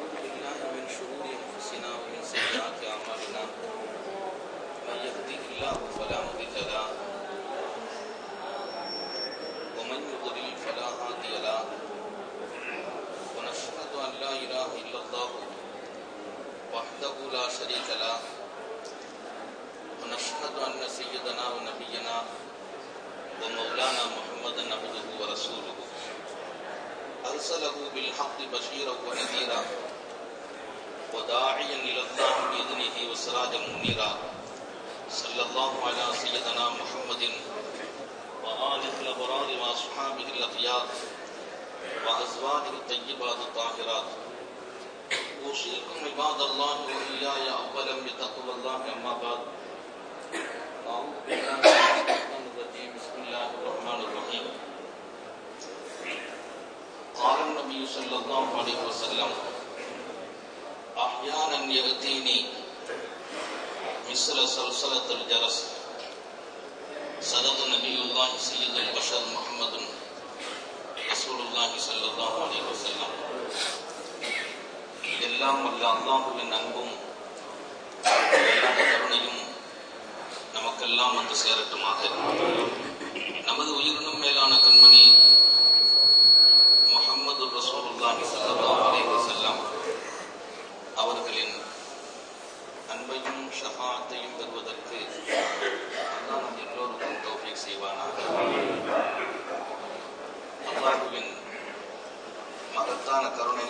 ونعوذ بالله من شرور أنفسنا ومن سيئات أعمالنا من يهده الله فلا مضل له ومن يضلل فلا هادي له ونشهد أن لا إله إلا الله وحده لا شريك له ونشهد أن سيدنا ونبينا ومولانا محمدا عبده ورسوله أرسله بالحق بشيرا ونذيرا وداعيا إلى الله بإذنه وسراجا منيرا صلى الله على سيدنا محمد وآله الأبرار وأصحابه الأخيار وأزواجه الطيبات الطاهرات أوصيكم عباد الله وإياي أولا بتقوى الله أما بعد أعوذ بالله من الشيطان الرجيم بسم الله الرحمن الرحيم قال النبي صلى الله عليه وسلم أحيانا يأتيني مثل سلسلة الجرس صدق نبي الله سيد البشر محمد رسول الله صلى الله عليه وسلم எல்லாம் வல்ல அல்லாஹுவின் அன்பும் எல்லா கருணையும் நமக்கெல்லாம் வந்து சேரட்டுமாக நமது உயிரினும் மேலான கண்மணி முகமது ரசூலுல்லாஹி ஸல்லல்லாஹு அலைஹி வஸல்லம் அவர்களின் அன்பையும் ஷஃபாத்தையும் பெறுவதற்கு அல்லாஹ் நம் எல்லோருக்கும் தௌஃபீக் செய்வானாக அல்லாஹுவின் மகத்தான கருணை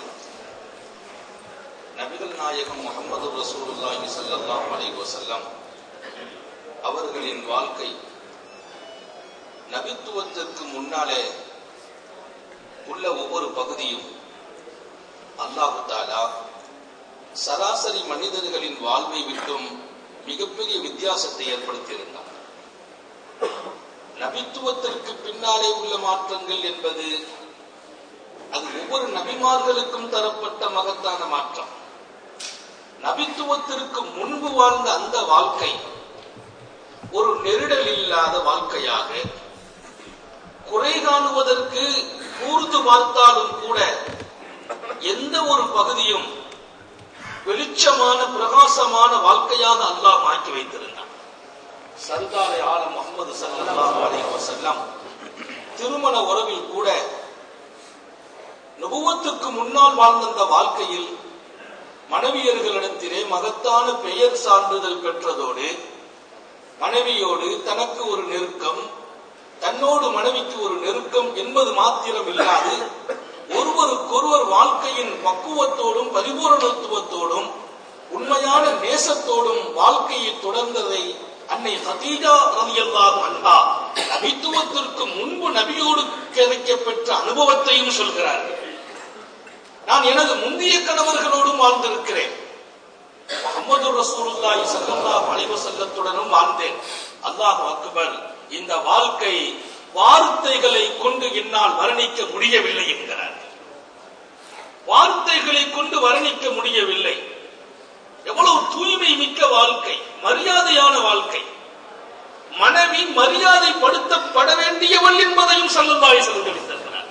நபிகள் நாயகம் முகமது ரசூலுல்லாஹி ஸல்லல்லாஹு அலைஹி வஸல்லம் அவர்களின் வாழ்க்கை நபித்துவத்திற்கு முன்னாலே உள்ள ஒவ்வொரு பகுதியும் அல்லாஹு தாலா சராசரி மனிதர்களின் வாழ்வை விட்டும் மிகப்பெரிய வித்தியாசத்தை ஏற்படுத்தியிருந்தார் நபித்துவத்திற்கு பின்னாலே உள்ள மாற்றங்கள் என்பது அது ஒவ்வொரு நபிமார்களுக்கும் தரப்பட்ட மகத்தான மாற்றம் நபித்துவத்திற்கு முன்பு வாழ்ந்த அந்த வாழ்க்கை ஒரு நெருடல் இல்லாத வாழ்க்கையாக குறை காணுவதற்கு கூர்ந்து பார்த்தாலும் கூட எந்த ஒரு பகுதியும் வெளிச்சமான பிரகாசமான வாழ்க்கையாக அல்லாஹ் மாற்றி வைத்திருந்தான் சர்தாரை ஆலம் முகமது சல்லாஹ் அலைஹி வஸல்லம் திருமண உறவில் கூட நுபுவத்துக்கு முன்னால் வாழ்ந்த அந்த வாழ்க்கையில் மனைவியர்களிடத்திலே மகத்தான பெயர் சான்றிதழ் பெற்றதோடு மனைவியோடு தனக்கு ஒரு நெருக்கம் தன்னோடு மனைவிக்கு ஒரு நெருக்கம் என்பது மாத்திரம் இல்லாது ஒருவருக்கொருவர் வாழ்க்கையின் பக்குவத்தோடும் பரிபூரணத்துவத்தோடும் உண்மையான நேசத்தோடும் வாழ்க்கையை தொடர்ந்ததை அன்னை ஹதீஜா ரலியல்லாஹு அன்ஹா நபித்துவத்திற்கு முன்பு நபியோடு கிடைக்கப்பெற்ற அனுபவத்தையும் சொல்கிறார்கள் நான் எனது முந்தைய கணவர்களோடும் வாழ்ந்திருக்கிறேன் முகமது ரசூலுல்லாஹி ஸல்லல்லாஹு அலைஹி வஸல்லத்துடனும் வாழ்ந்தேன் அல்லாஹ் அக்பர் இந்த வாழ்க்கை வார்த்தைகளை கொண்டு என்னால் வர்ணிக்க முடியவில்லை என்கிறார் வார்த்தைகளை கொண்டு வர்ணிக்க முடியவில்லை எவ்வளவு தூய்மை மிக்க வாழ்க்கை மரியாதையான வாழ்க்கை மனைவி மரியாதைப்படுத்தப்பட வேண்டியவள் என்பதையும் சல்லல்லாஹி சொல்லித்தருகிறார்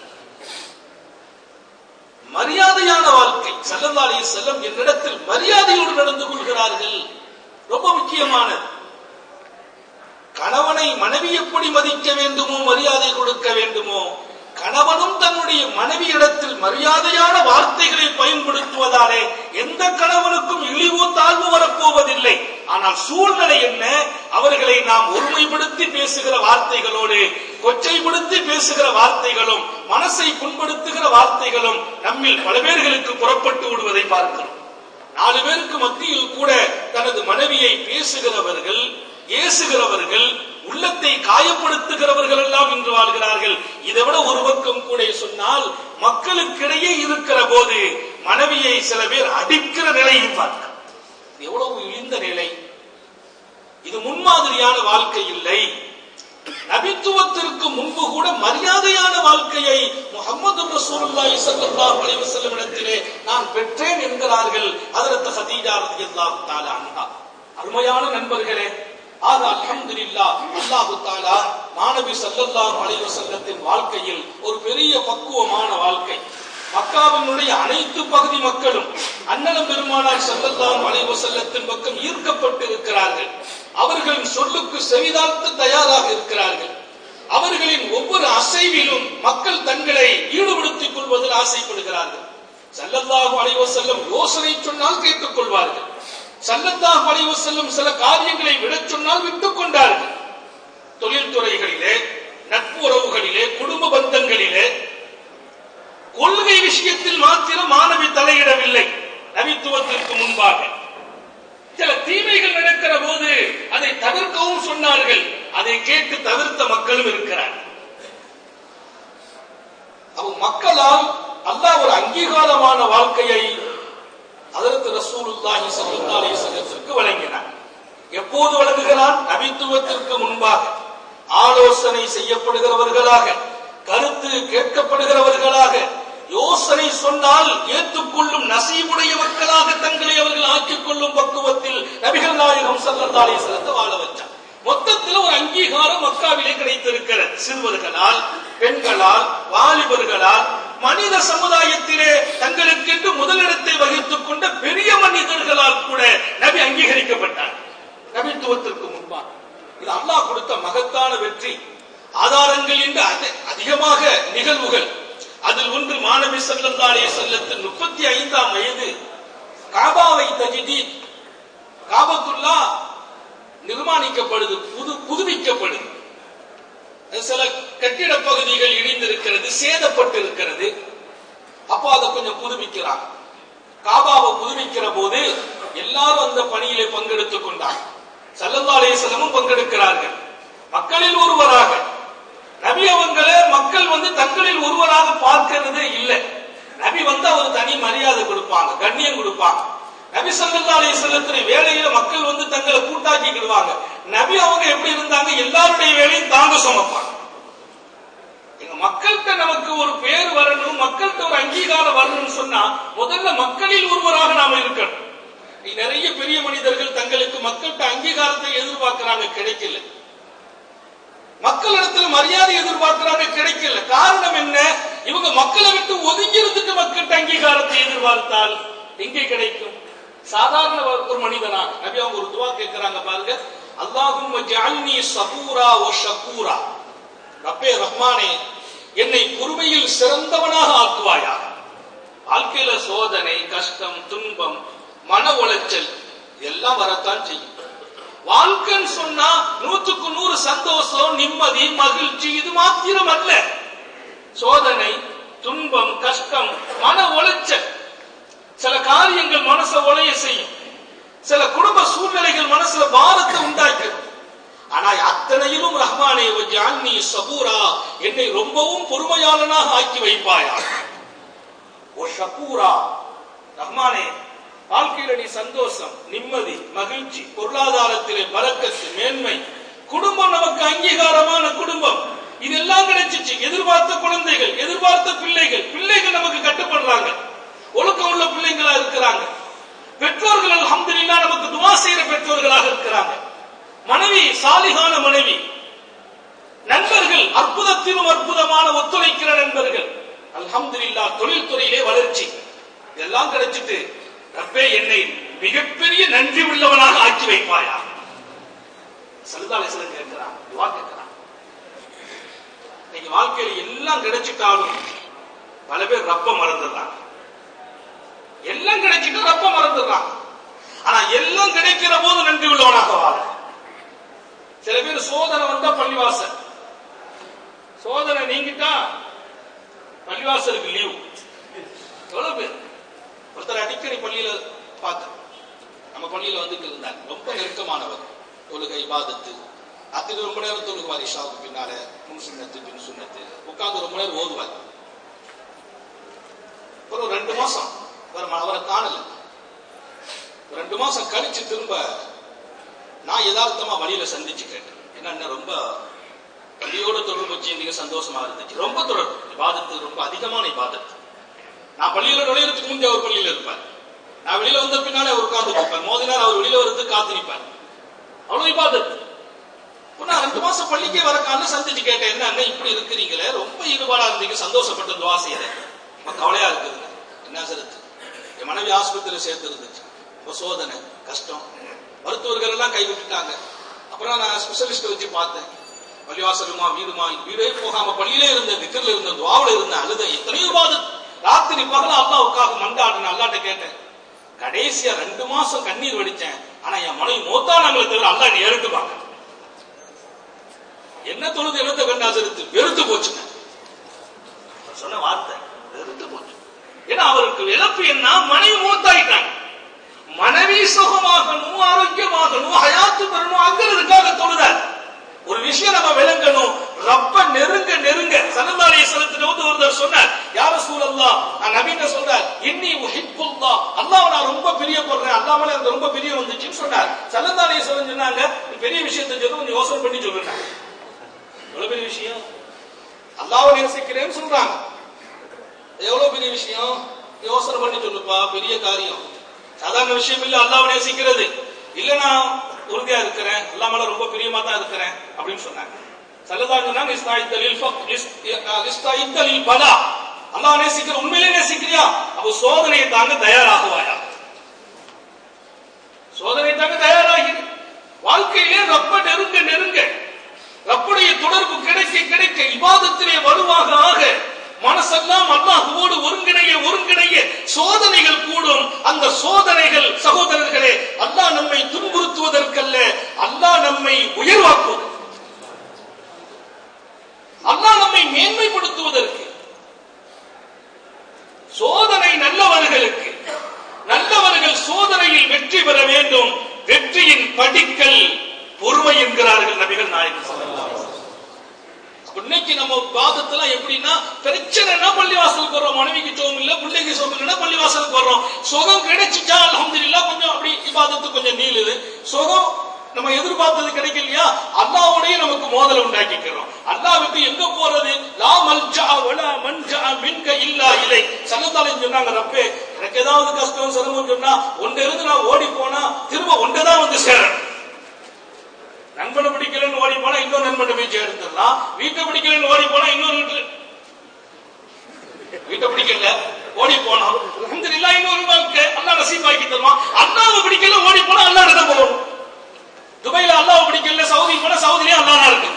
மரியாதையான வாழ்க்கை சல்லல்லாஹி செல்லம் என்னிடத்தில் மரியாதையோடு நடந்து கொள்கிறார்கள் ரொம்ப முக்கியமானது கணவனை மனைவி எப்படி மதிக்க வேண்டுமோ மரியாதை கொடுக்க வேண்டுமோ கணவனும் தன்னுடைய மனைவியிடத்தில் மரியாதையான வார்த்தைகளை பயன்படுத்துவதாலே எந்த கணவனுக்கும் இழிவோ தாழ்வு வரப்போவதில்லை ஆனால் சூழ்நிலை என்ன அவர்களை நாம் ஒருமைப்படுத்தி பேசுகிற வார்த்தைகளோடு கொச்சைப்படுத்தி பேசுகிற வார்த்தைகளும் மனசை புண்படுத்துகிற வார்த்தைகளும் நம்மில் பல பேர்களுக்கு புறப்பட்டு விடுவதை பார்க்கிறோம் நாலு பேருக்கு மத்தியில் கூட தனது மனைவியை பேசுகிறவர்கள் ஏசுகிறவர்கள் உள்ளத்தை காயப்படுத்துகிறவர்கள் எல்லாம் இன்று வாழ்கிறார்கள் இதை விட ஒரு பக்கம் கூட சொன்னால் மக்களுக்கிடையே இருக்கிற போது மனைவியை சில பேர் அடிக்கிற நிலையும் பார்க்க எவ்வளவு இழிந்த நிலை இது முன்மாதிரியான வாழ்க்கை இல்லை நபித்துவத்திற்கு முன்பு கூட மரியாதையான வாழ்க்கையை முகமது ரசூலுல்லாஹி ஸல்லல்லாஹு அலைஹி வஸல்லம் இடத்திலே நான் பெற்றேன் என்கிறார்கள் ஹஜரத் ஹதீஜா ரலியல்லாஹு தஆலா அன்ஹா அருமையான நண்பர்களே ஆக அல்ஹம்துலில்லாஹ் அல்லாஹு தஆலா மாணவி ஸல்லல்லாஹு அலைஹி வஸல்லத்தின் வாழ்க்கையில் ஒரு பெரிய பக்குவமான வாழ்க்கை மக்காவினுடைய அனைத்து பகுதி மக்களும் அண்ணலம் பெருமானார் ஸல்லல்லாஹு அலைஹி வஸல்லத்தின் பக்கம் ஈர்க்கப்பட்டு இருக்கிறார்கள் அவர்களின் சொல்லுக்கு செவிதாழ்த்த தயாராக இருக்கிறார்கள் அவர்களின் ஒவ்வொரு அசைவிலும் மக்கள் தங்களை ஈடுபடுத்திக் கொள்வதில் ஆசைப்படுகிறார்கள் ஸல்லல்லாஹு அலைஹி வஸல்லம் யோசனை சொன்னால் கேட்டுக் கொள்வார்கள் ஸல்லல்லாஹு அலைஹி வஸல்லம் சில காரியங்களை விடச் சொன்னால் விட்டுக் கொண்டார்கள் தொழில்துறைகளிலே நட்பு உறவுகளிலே குடும்ப பந்தங்களிலே கொள்கை விஷயத்தில் மாத்திரம் மாணவி தலையிடவில்லை நபித்துவத்திற்கு முன்பாக சில தீமைகள் நடக்கிற போது அதை தவிர்க்கவும் சொன்னார்கள் அதை கேட்டு தவிர்த்த மக்களும் இருக்கிறார் அவ மக்களால் அல்லாஹ் ஒரு அங்கீகாரமான வாழ்க்கையை அதற்கு ரசூலுல்லாஹி ஸல்லல்லாஹு அலைஹி வஸல்லத்திற்கு வழங்கினார் எப்போது வழங்குகிறான் நபித்துவத்திற்கு முன்பாக ஆலோசனை செய்யப்படுகிறவர்களாக கருத்து கேட்கப்படுகிறவர்களாக யோசனை சொன்னால் ஏற்றுக்கொள்ளும் நசீபுடைய மக்களாக தங்களை அவர்கள் ஆக்கிக் கொள்ளும் பக்குவத்தில் நபிகள் நாயகம் ஸல்லல்லாஹு அலைஹி வஸல்லத்தை வாழ வச்சார் மொத்தத்தில் ஒரு அங்கீகாரம் மக்காவிலே கிடைத்திருக்கிறது சிறுவர்களால் பெண்களால் வாலிபர்களால் மனித சமுதாயத்திலே தங்களுக்கென்று முதலிடத்தை வகித்துக் கொண்ட பெரிய மனிதர்களால் கூட நபி அங்கீகரிக்கப்பட்டார் நபித்துவத்திற்கு முன்பாக இது அல்லாஹ் கொடுத்த மகத்தான வெற்றி ஆதாரங்கள் என்று அதி- அதிகமாக நிகழ்வுகள் அதில் ஒன்று மாணவி ஸல்லல்லாஹு அலைஹி வஸல்லத்தின் முப்பத்தி ஐந்தாம் வயது காபாவை தஜிதி காபத்துல்லா நிர்மாணிக்கப்படுது புது புதுப்பிக்கப்படுது சில கட்டிட பகுதிகள் இடிந்திருக்கிறது சேதப்பட்டு இருக்கிறது அப்போ அதை கொஞ்சம் புதுப்பிக்கிறாங்க காபாவை புதுப்பிக்கிற போது எல்லாரும் அந்த பணியிலே பங்கெடுத்துக் கொண்டாங்க சல்லல்லா அலைஹிஸ்ஸலாமும் பங்கெடுக்கிறார்கள் மக்களில் ஒருவராக நபி அவங்களே மக்கள் வந்து தங்களில் ஒருவராக பார்க்கிறதே இல்லை நபி வந்து அவர் தனி மரியாதை கொடுப்பாங்க கண்ணியம் கொடுப்பாங்க நபி ஸல்லல்லாஹு அலைஹி வஸல்லத்துடைய வேலையில மக்கள் வந்து தங்களை கூட்டாக்கிக்கிடுவாங்க நபி அவங்க எப்படி இருந்தாங்க எல்லாருடைய வேலையும் தாங்க சுமப்பாங்க எங்க மக்கள்கிட்ட நமக்கு ஒரு பேர் வரணும் மக்கள்கிட்ட ஒரு அங்கீகாரம் வரணும்னு சொன்னா முதல்ல மக்களில் ஒருவராக நாம இருக்கணும் இன்னைக்கு நிறைய பெரிய மனிதர்கள் தங்களுக்கு மக்கள்கிட்ட அங்கீகாரத்தை எதிர்பார்க்கிறாங்க கிடைக்கல மக்களிடத்துல மரியாதை எதிர்பார்க்கிறாங்க கிடைக்கல காரணம் என்ன இவங்க மக்களை விட்டு ஒதுங்கி இருந்துட்டு மக்கள்கிட்ட அங்கீகாரத்தை எதிர்பார்த்தால் எங்கே கிடைக்கும் சாதாரண ஒரு- ஒரு மனிதனாக நபி அவங்க ஒரு துவா கேட்கிறாங்க பாருங்க அல்லாஹும் ஜஅல்னி சபூரா வ ஷகூரா ரப்பே ரஹ்மானே என்னை பொறுமையில் சிறந்தவனாக ஆக்குவாயா வாழ்க்கையில சோதனை கஷ்டம் துன்பம் மன உளைச்சல் எல்லாம் வரத்தான் செய்யும் வாழ்க்கைன்னு சொன்னா நூற்றுக்கு நூறு சந்தோஷம் நிம்மதி மகிழ்ச்சி இது மாத்திரம் அல்ல சோதனை துன்பம் கஷ்டம் மன உளைச்சல் சில காரியங்கள் மனசை உளைய செய்யும் சில குடும்ப சூழ்நிலைகள் மனசுல பாரத்தை உண்டாக்கும் ஆனா அத்தனையிலும் ரஹ்மானே ஜான்னி சபூரா என்னை ரொம்பவும் பொறுமையாளனாக ஆக்கி வைப்பாயா ஓ ஷக்கூரா ரஹ்மானே வாழ்க்கையில நீ சந்தோஷம் நிம்மதி மகிழ்ச்சி பொருளாதாரத்திலே பறக்கத்து மேன்மை குடும்பம் நமக்கு அங்கீகாரமான குடும்பம் இதெல்லாம் கிடைச்சிச்சு எதிர்பார்த்த குழந்தைகள் எதிர்பார்த்த பிள்ளைகள் பிள்ளைகள் நமக்கு கட்டுப்படுறாங்க ஒழுக்கம் உள்ள பிள்ளைங்களா இருக்கிறாங்க பெற்றோர்கள் அல்ஹம்துலில்லாஹ் நமக்கு துவா செய்யற பெற்றோர்களாக இருக்கிறாங்க மனைவி சாலிகான மனைவி நண்பர்கள் அற்புதத்திலும் அற்புதமான ஒத்துழைக்கிற நண்பர்கள் அல்ஹம்துலில்லாஹ் தொழில்துறையிலே வளர்ச்சி இதெல்லாம் கிடைச்சிட்டு ரப்பே என்னை மிகப்பெரிய நன்றி உள்ளவனாக ஆக்கி வைப்பாயா சல்தாலேசன் கேட்கிறான் துவா கேட்கிறான் இன்னைக்கு வாழ்க்கையில எல்லாம் கிடைச்சிட்டாலும் பல பேர் ரப்ப மறந்துடுறாங்க எல்லாம் கிடைச்சிட்டு ரப்ப மறந்துடுறாங்க ஆனா எல்லாம் கிடைக்கிற போது நன்றி உள்ளவனாக வாழ சில பேர் சோதனை வந்தா பள்ளிவாசல் சோதனை நீங்கிட்டா பள்ளிவாசலுக்கு லீவு எவ்வளவு பேர் ஒருத்தர் அடிக்கடி பள்ளியில பார்த்தேன் நம்ம பள்ளியில வந்துட்டு இருந்தார் ரொம்ப நெருக்கமானவர் தொழுகை இபாதத்து அதுக்கு ரொம்ப நேரம் தொழுகுவார் இஷாவுக்கு பின்னால முன் சுண்ணத்து பின் சுண்ணத்து உட்கார்ந்து ரொம்ப நேரம் ஓதுவார் ஒரு ரெண்டு மாசம் அவர் ம- அவரை காணல ஒரு ரெண்டு மாசம் கழிச்சு திரும்ப நான் யதார்த்தமா வழியில சந்திச்சு கேட்டேன் என்ன ரொம்ப பள்ளியோட தொடர்பு வச்சிருந்தீங்க சந்தோஷமா இருந்துச்சு ரொம்ப தொடர்பு இபாதத்து ரொம்ப அதிகமான இபாதத்து நான் பள்ளியில நுழையறதுக்கு முந்தைய அவர் பள்ளியில இருப்பார் நான் வெளியில வந்த பின்னாலே அவர் உட்கார்ந்து இருப்பார் மோதினார் அவர் வெளியில வரதுக்கு காத்து நிற்பார் அவ்வளவு இபாதத்து இப்ப நான் ரெண்டு மாசம் பள்ளிக்கே வர காலைல சந்திச்சு கேட்டேன் என்ன அண்ணன் இப்படி இருக்கிறீங்களே ரொம்ப ஈடுபாடா இருந்தீங்க சந்தோஷப்பட்டு துவா செய்யறேன் ரொம்ப கவலையா இருக்குது என்ன சரத்து என் மனைவி ஆஸ்பத்திரியில் சேர்த்து இருந்துச்சு இப்போ சோதனை கஷ்டம் மருத்துவர்கள் எல்லாம் கைவிட்டுட்டாங்க அப்புறம் நான் ஸ்பெஷலிஸ்ட் வச்சு பார்த்தேன் பள்ளிவாசலுமா வீடுமா வீடே போகாம பள்ளியிலே இருந்த திக்கர்ல இருந்த துவாவுல இருந்த அழுத எத்தனையோ பாதம் ராத்திரி பகல அல்லாவுக்காக மண்டாடுன அல்லாட்ட கேட்டேன் கடைசியா ரெண்டு மாசம் கண்ணீர் வடிச்சேன் ஆனா என் மனைவி மோத்தானாங்களை தவிர அல்லா நீ ஏறுட்டுவாங்க என்ன தொழுது என்னத்தை கண்டாசரித்து வெறுத்து போச்சுங்க அவர் சொன்ன வார்த்தை வெறுத்து போச்சு ஏன்னா அவருக்கு இழப்பு என்ன மனைவி மூத்தாயிட்டாங்க மனைவி சுகமாகணும் ஆரோக்கியமாகணும் ஹயாத்து பெறணும் அங்கிறதுக்காக தொழுதார் ஒரு விஷயம் நம்ம விளங்கணும் ரப்ப நெருங்க நெருங்க சல்லல்லாஹு அலைஹி வஸல்லத்துல வந்து ஒருத்தர் சொன்னார் யா ரசூலல்லாஹ் நான் நபிட்ட சொல்றார் இன்னி உஹிப்புல்லாஹ் அல்லாஹ் நான் ரொம்ப பிரியப்படுறேன் அல்லாஹ் மேல எனக்கு ரொம்ப பிரியம் வந்துச்சுன்னு சொன்னார் சல்லல்லாஹு அலைஹி வஸல்லம் சொன்னாங்க நீ பெரிய விஷயத்தை சொல்லு கொஞ்சம் யோசனை பண்ணி சொல்லுங்க எவ்வளவு பெரிய விஷயம் அல்லாஹ்வை நேசிக்கிறேன்னு சொல்றாங்க எவ்வளவு பெரிய விஷயம் யோசனை பண்ணி சொல்லுப்பா பெரிய காரியம் சாதாரண விஷயம் இல்ல அல்லாஹ்வை நேசிக்கிறது இல்ல நான் உறுதியா இருக்கிறேன் அல்லா மேல ரொம்ப பிரியமா தான் இருக்கிறேன் அப்படின்னு சொன்னாங்க சல்லதான் சொன்னாங்க இஸ்தாயித்தலில் ஃபக் இஸ்தாயித்தலில் பலா அல்லாஹ் நேசிக்கிற உண்மையிலே நேசிக்கிறியா அப்ப சோதனையை தாங்க தயாராகுவாயா சோதனை தாங்க தயாராகி வாழ்க்கையிலே ரப்ப நெருங்க நெருங்க ரப்புடைய தொடர்பு கிடைக்க கிடைக்க இபாதத்திலே வலுவாக ஆக மனசெல்லாம் அல்லாஹுவோடு ஒருங்கிணைய ஒருங்கிணைய சோதனைகள் கூடும் அந்த சோதனைகள் சகோதரர்களே அல்லாஹ் நம்மை துன்புறுத்துவதற்கல்ல அல்லாஹ் நம்மை உயர்வாக்குவது அல்லாஹ் நம்மை மேன்மைப்படுத்துவதற்கு சோதனை நல்லவர்களுக்கு நல்லவர்கள் சோதனையில் வெற்றி பெற வேண்டும் வெற்றியின் படிக்கல் பொறுமை என்கிறார்கள் நபிகள் நாயகம் ஸல்லல்லாஹு அலைஹி வஸல்லம். இன்னைக்கு நம்ம வாதத்துல எப்படின்னா பிரச்சனைனா பள்ளிவாசலுக்கு வர்றோம் மனைவிக்கு சோகம் இல்ல பிள்ளைக்கு சோகம் இல்லைன்னா பள்ளிவாசலுக்கு வர்றோம் சுகம் கிடைச்சிச்சா அல்ஹம்துலில்லாஹ் கொஞ்சம் அப்படி இபாதத்து கொஞ்சம் நீளுது சுகம் நம்ம எதிர்பார்த்தது கிடைக்கலையா அல்லாஹ்வுடைய நமக்கு மோதல் உண்டாக்கிக்கிறோம் அல்லாஹ் விட்டு எங்க போறது லா மல்ஜா வலா மன்ஜா மின்க இல்லா இலை சல்லல்லாஹு சொன்னாங்க ரப்பே எனக்கு ஏதாவது கஷ்டம் சிரமம் சொன்னா ஒன்று இருந்து நான் ஓடி போனா திரும்ப ஒன்றை தான் வந்து சேரணும் நண்பனை பிடிக்கலன்னு ஓடி போனா இன்னொரு நண்பனை போய் சேர்ந்துடலாம் வீட்டை பிடிக்கலன்னு ஓடி போனா இன்னொரு வீட்டு வீட்டை பிடிக்கல ஓடி போனோம் அல்ஹம்துலில்லாஹ் இன்னொரு வாழ்க்கை அல்லாஹ் நசீபாக்கி தருவான் அல்லாஹ்வை பிடிக்கல ஓடி போனா அல்லாஹ் இடத்த போகணும் துபாயில அல்லாஹ் பிடிக்கல சவுதி போனா சவுதிலே அல்லாஹ் தான் இருக்கு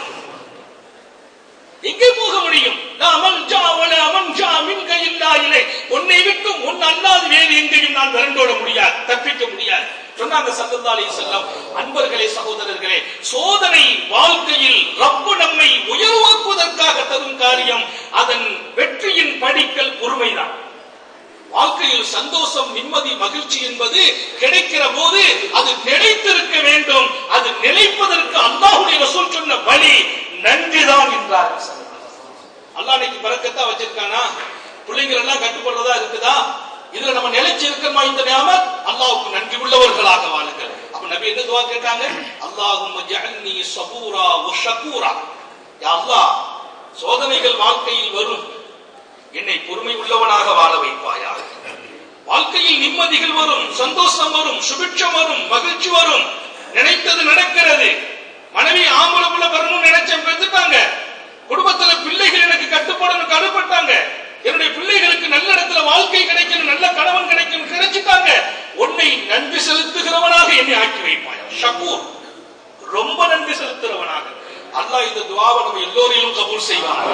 எங்கே போக முடியும் நான் மன்ஜா வல மன்ஜா மின்க இல்லா இலை உன்னை விட்டும் உன் அல்லாது வேறு எங்கேயும் நான் விரண்டோட முடியாது தப்பிக்க முடியாது சொன்னாங்க சல்லல்லாஹு அலைஹி வஸல்லம் அன்பர்களே சகோதரர்களே சோதனை வாழ்க்கையில் ரப்பு நம்மை உயர்வாக்குவதற்காக தரும் காரியம் அதன் வெற்றியின் படிக்கல் பொறுமைதான் வாழ்க்கையில் சந்தோஷம் நிம்மதி மகிழ்ச்சி என்பது கிடைக்கிற போது அது நிலைத்திருக்க வேண்டும் அது நிலைப்பதற்கு அல்லாஹ்வுடைய ரசூல் சொன்ன வழி நன்றிதான் என்றார் அல்லாஹ் இன்னைக்கு பறக்கத்தா வச்சிருக்கானா பிள்ளைங்கள் எல்லாம் கட்டுப்படுறதா இருக்குதா இதுல நம்ம நிலைச்சு இருக்கமா இந்த நியாமத் அல்லாஹ்வுக்கு நன்றி உள்ளவர்களாக வாழுங்கள் அப்ப நபி என்ன துவா கேட்டாங்க அல்லாஹும்ம ஜஅல்னி சபூரா வ ஷகூரா யா அல்லாஹ் சோதனைகள் வாழ்க்கையில் வரும் என்னை பொறுமை உள்ளவனாக வாழ வைப்பாயாக வாழ்க்கையில் நிம்மதிகள் வரும் சந்தோஷம் வரும் சுபிட்சம் வரும் மகிழ்ச்சி வரும் நினைத்தது நடக்கிறது மனைவி ஆம்பளை புள்ள வரணும்னு நினைச்சேன் பெற்றுட்டாங்க குடும்பத்துல பிள்ளைகள் எனக்கு கட்டுப்படணும் கடுப்பட்டாங்க என்னுடைய பிள்ளைகளுக்கு நல்ல இடத்துல வாழ்க்கை கிடைக்கணும் நல்ல கணவன் கிடைக்கணும் கிடைச்சிட்டாங்க உன்னை நன்றி செலுத்துகிறவனாக என்னை ஆக்கி வைப்பாயா ஷகூர் ரொம்ப நன்றி செலுத்துகிறவனாக அல்லாஹ் இந்த துவாவை நம்ம எல்லோரையும் கபூல் செய்வான்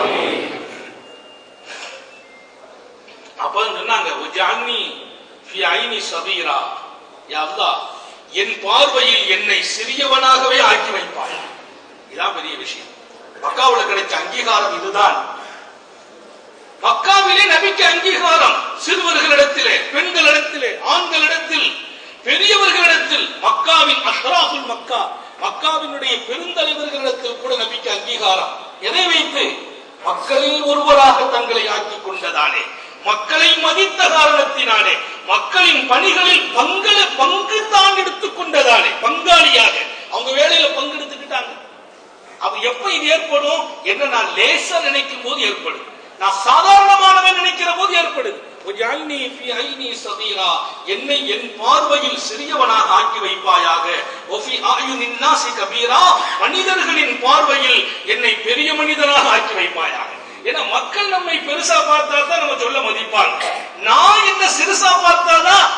அப்ப சொன்னாங்க உஜானி ஃபி ஐனி சபீரா யா அல்லாஹ் என் பார்வையில் என்னை சிறியவனாகவே ஆக்கி வைப்பாய் இதான் பெரிய விஷயம் மக்காவுல கிடைச்ச அங்கீகாரம் இதுதான் மக்காவிலே நபிக்கு அங்கீகாரம் சிறுவர்களிடத்திலே பெண்களிடத்திலே ஆண்களிடத்தில் பெரியவர்களிடத்தில் மக்காவின் அஷ்ராஃபுல் மக்கா மக்காவினுடைய பெருந்தலைவர்களிடத்தில் கூட நபிக்கு அங்கீகாரம் எதை வைத்து மக்களில் ஒருவராக தங்களை ஆக்கிக் கொண்டதானே மக்களை மதித்த காரணத்தினாலே மக்களின் பணிகளில் பங்கள பங்கு தான் எடுத்துக் கொண்டதானே பங்காளியாக அவங்க வேலையில பங்கெடுத்துக்கிட்டாங்க அப்ப எப்ப இது ஏற்படும் என்ன நான் லேசா நினைக்கும் போது ஏற்படும் நான் சாதாரணமானவன் நினைக்கிற போது ஏற்படுது உஜஅல்னி ஃபீ ஐனி சதீரா என்னை என் பார்வையில் சிறியவனாக ஆக்கி வைப்பாயாக ஒஃபி ஆயுனின் நாசி கபீரா மனிதர்களின் பார்வையில் என்னை பெரிய மனிதனாக ஆக்கி வைப்பாயாக ஏன்னா மக்கள் நம்மை பெருசா பார்த்தா தான் நம்ம சொல்ல மதிப்பாங்க நான் என்ன சிறுசா பார்த்தாதான்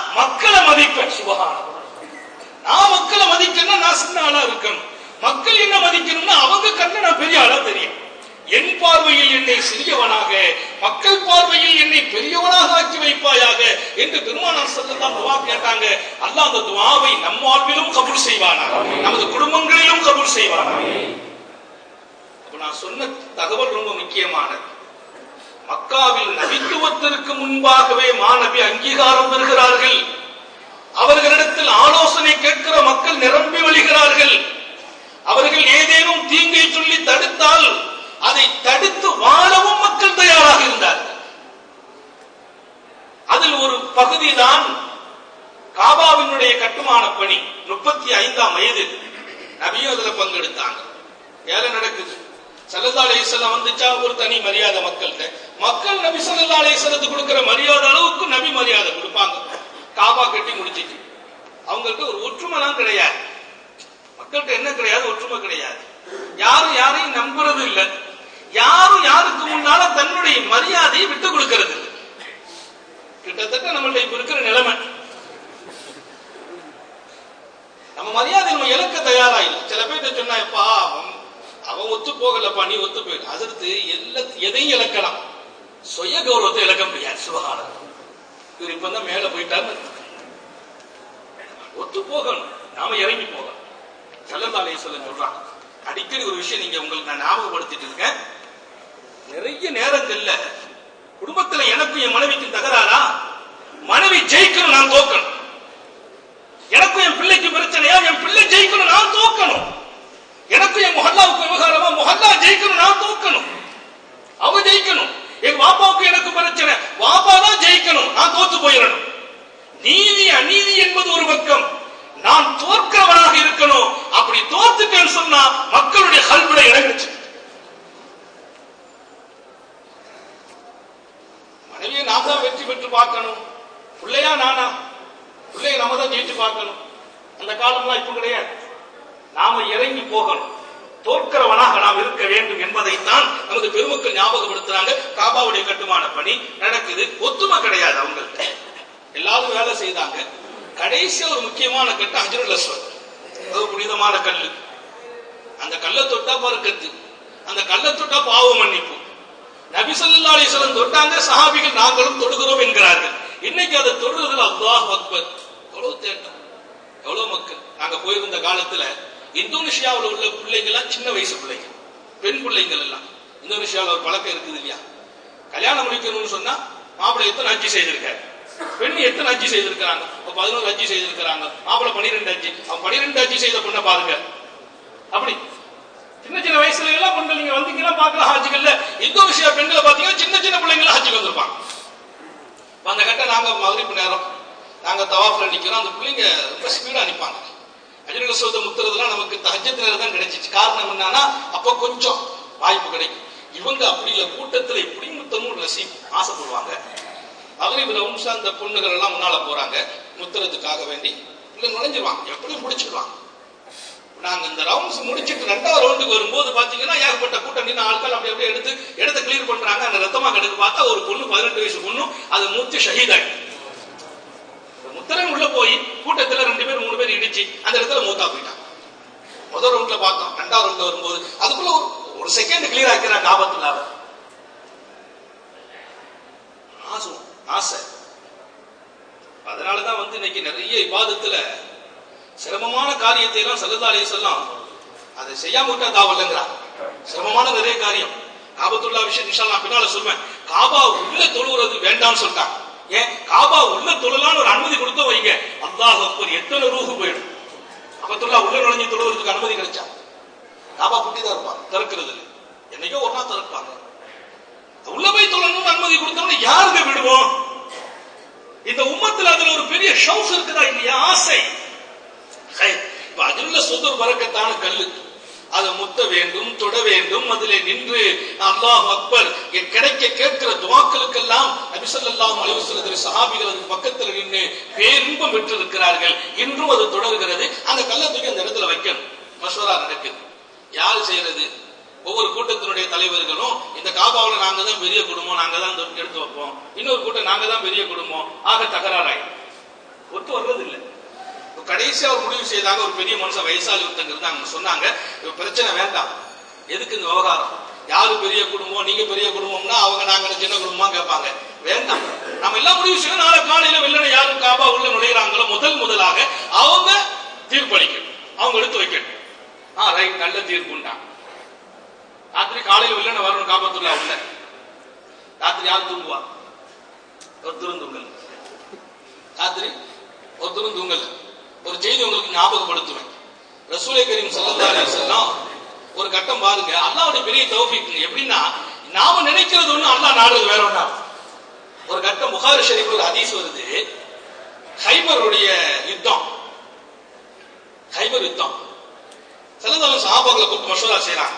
என்று பெருமானார் ஸல்லல்லாஹு துவா கேட்டாங்க அல்லாஹ் அந்த துவாவை நம் வாழ்விலும் கபூல் செய்வானா நமது குடும்பங்களிலும் கபூல் செய்வானா அப்ப நான் சொன்ன தகவல் ரொம்ப முக்கியமானது மக்காவில் நபித்துவத்திற்கு முன்பாகவே மாநபி அங்கீகாரம் பெறுகிறார்கள் அவர்களிடத்தில் ஆலோசனை கேட்கிற மக்கள் நிரம்பி வழிகிறார்கள் அவர்கள் ஏதேனும் தீங்கை சொல்லி தடுத்தால் அதை தடுத்து வாழவும் மக்கள் தயாராக இருந்தார்கள் அதில் ஒரு பகுதிதான் காபாவினுடைய கட்டுமான பணி முப்பத்தி ஐந்தாம் வயது நபியும் அதுல பங்கெடுத்தாங்க வேலை நடக்குது சல்லல்லா அலைஹிஸ்ஸலாம் வந்துச்சா ஒரு தனி மரியாதை மக்கள்கிட்ட மக்கள் நபி சல்லல்லா அலைஹிஸ்ஸலத்துக்கு கொடுக்கிற மரியாதை அளவுக்கு நபி மரியாதை கொடுப்பாங்க காபா கட்டி முடிச்சிட்டு அவங்கள்ட்ட ஒரு ஒற்றுமைலாம் கிடையாது மக்கள்கிட்ட என்ன கிடையாது ஒற்றுமை கிடையாது யாரும் யாரையும் நம்புறது இல்ல யாரும் யாருக்கு முன்னால தன்னுடைய மரியாதையை விட்டு கொடுக்கிறது இல்ல கிட்டத்தட்ட நம்மள்ட்ட இப்ப இருக்கிற நிலைமை நம்ம மரியாதை நம்ம இழக்க தயாரா இல்லை சில பேர்ட்ட சொன்னா எப்பா அவன் அவன் ஒத்து போகலப்பா நீ ஒத்து போயிடு அதற்கு எல்லா எதையும் இழக்கலாம் சுய கௌரவத்தை இழக்க முடியாது சுபகாரம் இவர் இப்பதான் மேல போயிட்டாரு ஒத்து போகணும் நாம இறங்கி போகணும் செல்லந்தாலையை சொல்ல சொல்றாங்க அடிக்கடி ஒரு விஷயம் நீங்க உங்களுக்கு நான் ஞாபகப்படுத்திட்டு இருக்கேன் நிறைய நேரங்கள்ல குடும்பத்துல எனக்கும் என் மனைவிக்கும் தகராறா மனைவி ஜெயிக்கணும் நான் தோக்கணும் எனக்கும் என் பிள்ளைக்கு பிரச்சனையா என் பிள்ளை ஜெயிக்கணும் நான் தோக்கணும் எனக்கும் என் முஹல்லாவுக்கு விவகாரமா முஹல்லா ஜெயிக்கணும் நான் தோக்கணும் அவ ஜெயிக்கணும் என் வாப்பாவுக்கு எனக்கு பிரச்சனை வாப்பா தான் ஜெயிக்கணும் நான் தோத்து போயிடணும் நீதி அநீதி என்பது ஒரு பக்கம் நான் தோற்கிறவனாக இருக்கணும் அப்படி தோத்துட்டேன்னு சொன்னா மக்களுடைய கல்விட இறங்குச்சு மனைவியை நாம் தான் வெற்றி பெற்று பார்க்கணும் பிள்ளையா நானா பிள்ளைய நம்ம தான் ஜெயிச்சு பார்க்கணும் அந்த காலம்லாம் இப்ப கிடையாது நாம இறங்கி போகணும் தோற்கிறவனாக நாம் இருக்க வேண்டும் என்பதைத்தான் நமது பெருமக்கள் ஞாபகப்படுத்துறாங்க காபாவுடைய கட்டுமான பணி நடக்குது ஒத்துமை கிடையாது அவங்கள்ட்ட எல்லாரும் வேலை செய்தாங்க கடைசியா ஒரு முக்கியமான கட்டு அஜருல் அஸ்வத் அது புனிதமான கல்லு அந்த கல்லை தொட்டா பறக்கத்து அந்த கல்லை தொட்டா பாவ மன்னிப்பு நபி ஸல்லல்லாஹு அலைஹி வஸல்லம் தொட்டாங்க சஹாபிகள் நாங்களும் தொடுகிறோம் என்கிறார்கள் இன்னைக்கு அதை தொடுறதுல அல்லாஹ் அக்பர் எவ்வளவு தேட்டம் எவ்வளவு மக்கள் நாங்க போயிருந்த காலத்துல இந்தோனேஷியாவில் உள்ள பிள்ளைங்க எல்லாம் சின்ன வயசு பிள்ளைங்க பெண் பிள்ளைங்கள் எல்லாம் இந்தோனேஷியாவில் ஒரு பழக்கம் இருக்குது இல்லையா கல்யாணம் முடிக்கணும்னு சொன்னா மாப்பிள்ளை எத்தனை அஜி செய்திருக்காரு பெண் எத்தனை அஜி செய்திருக்கிறாங்க இப்ப பதினோரு அஜி செய்திருக்கிறாங்க மாப்பிள்ளை பன்னிரெண்டு அஜி அவன் பன்னிரெண்டு அஜி செய்த பொண்ணை பாருங்க அப்படி சின்ன சின்ன வயசுல எல்லாம் பெண்கள் நீங்க வந்தீங்கன்னா பார்க்கலாம் ஹாஜிகள்ல இந்தோனேஷியா பெண்களை பாத்தீங்கன்னா சின்ன சின்ன பிள்ளைங்கள ஹாஜிக்கு வந்திருப்பாங்க அந்த கட்ட நாங்க மகரிப்பு நேரம் நாங்க தவாஃப்ல நிக்கிறோம் அந்த பிள்ளைங்க ரொம்ப ஸ்பீடா நிப்பாங்க அஜினல் சோத முத்துறதுலாம் நமக்கு தஹஜத் நேரம் தான் கிடைச்சிச்சு காரணம் என்னன்னா அப்ப கொஞ்சம் வாய்ப்பு கிடைக்கும் இவங்க அப்படி இல்ல கூட்டத்துல இப்படி முத்தமும் ரசி ஆசைப்படுவாங்க மகரிபுல உம்சா அந்த பொண்ணுகள் எல்லாம் முன்னால போறாங்க முத்துறதுக்காக வேண்டி உள்ள நுழைஞ்சிருவாங்க எப்படியும் முடிச்சிருவாங்க நாங்க இந்த ரவுண்ட்ஸ் முடிச்சிட்டு ரெண்டாவது ரவுண்டுக்கு வரும்போது பாத்தீங்கன்னா ஏகப்பட்ட கூட்டம் நின்று ஆட்கள் அப்படி அப்படியே எடுத்து இடத்த கிளியர் பண்றாங்க அந்த ரத்தமா கிடக்கு பார்த்தா ஒரு பொண்ணு பதினெட்டு வயசு பொண்ணு அது முத்து ஷஹீதாகி முத்தரன் உள்ள போய் கூட்டத்துல ரெண்டு பேர் மூணு பேர் இடிச்சு அந்த இடத்துல மூத்தா போயிட்டான் முதல் ரவுண்ட்ல பார்த்தோம் ரெண்டாவது ரவுண்ட்ல வரும்போது அதுக்குள்ள ஒரு ஒரு செகண்ட் கிளியர் ஆக்கிறாங்க ஆபத்துல அவர் ஆசை ஆசை அதனாலதான் வந்து இன்னைக்கு நிறைய இபாதத்துல சிரமமான காரியத்தை எல்லாம் சல்லா அலைஹிஸ்ஸலாம் அதை செய்யாம விட்டா தாவல்லங்கிறார் சிரமமான நிறைய காரியம் காபத்துல்லா விஷயம் இன்ஷா அல்லாஹ் பின்னால சொல்வேன் காபா உள்ள தொழுகிறது வேண்டாம்னு சொல்லிட்டாங்க ஏன் காபா உள்ள தொழலான்னு ஒரு அனுமதி கொடுத்து வைங்க அல்லாஹ் அக்பர் எத்தனை ரூஹு போயிடும் காபத்துல்லா உள்ள நுழைஞ்சு தொழுவதற்கு அனுமதி கிடைச்சா காபா குட்டி தான் இருப்பாங்க திறக்கிறது இல்லை என்னைக்கோ ஒரு நாள் திறப்பாங்க உள்ள போய் தொழணும்னு அனுமதி கொடுத்தவங்க யாருங்க விடுவோம் இந்த உம்மத்துல அதுல ஒரு பெரிய ஷவுஸ் இருக்குதா இல்லையா ஆசை ஹை, இப்ப அதுல சொந்தர் பறக்கத்தான கல்லு அதை முத்த வேண்டும் தொட வேண்டும் அதிலே நின்று அல்லாஹ் அக்பர் என் கிடைக்க கேட்கிற துவாக்களுக்கெல்லாம் நபி ஸல்லல்லாஹு அலைஹி வஸல்லம் சஹாபிகள் அதுக்கு பக்கத்துல நின்று பேரின்பம் பெற்றிருக்கிறார்கள் இன்றும் அது தொடர்கிறது அந்த கல்லை தூக்கி அந்த இடத்துல வைக்கணும் மசோரா நடக்குது யாரு செய்யறது ஒவ்வொரு கூட்டத்தினுடைய தலைவர்களும் இந்த காபாவுல நாங்க தான் பெரிய குடும்பம் நாங்க தான் தொட்டு எடுத்து வைப்போம் இன்னொரு கூட்டம் நாங்க தான் பெரிய குடும்பம் ஆக தகராறாய் ஒத்து வர்றது இல்லை இப்ப கடைசியா ஒரு முடிவு செய்தாங்க ஒரு பெரிய மனுஷன் வயசாளி ஒருத்தங்க இருந்தாங்க சொன்னாங்க இப்ப பிரச்சனை வேண்டாம் எதுக்கு இந்த விவகாரம் யாரு பெரிய குடும்பம் நீங்க பெரிய குடும்பம்னா அவங்க நாங்க சின்ன குடும்பமா கேட்பாங்க வேண்டாம் நம்ம எல்லாம் முடிவு செய்யணும் நாளை காலையில வெள்ளனை யாரும் காபா உள்ள நுழைகிறாங்களோ முதல் முதலாக அவங்க தீர்ப்பளிக்கணும் அவங்க எடுத்து வைக்கணும் ஆ ரைட் நல்ல தீர்ப்புண்டான் ராத்திரி காலையில வெள்ளனை வரணும் காப்பாத்துள்ள உள்ள ராத்திரி யார் தூங்குவா ஒருத்தரும் தூங்கல ராத்திரி ஒருத்தரும் தூங்கல ஒரு செய்தி உங்களுக்கு ஞாபகப்படுத்துவேன் ரசூலை கரீம் ஸல்லல்லாஹு அலைஹி வஸல்லம் ஒரு கட்டம் பாருங்க அல்லாஹ்வுடைய பெரிய தௌஃபீக் எப்படின்னா நாம நினைக்கிறது ஒண்ணு அல்லாஹ் நாடுறது வேற ஒண்ணா ஒரு கட்டம் புகாரி ஷரீஃப்ல ஒரு ஹதீஸ் வருது ஹைபருடைய யுத்தம் ஹைபர் யுத்தம் செல்லதாலும் சஹாபாக்களை கூப்பிட்டு மசோதா செய்றாங்க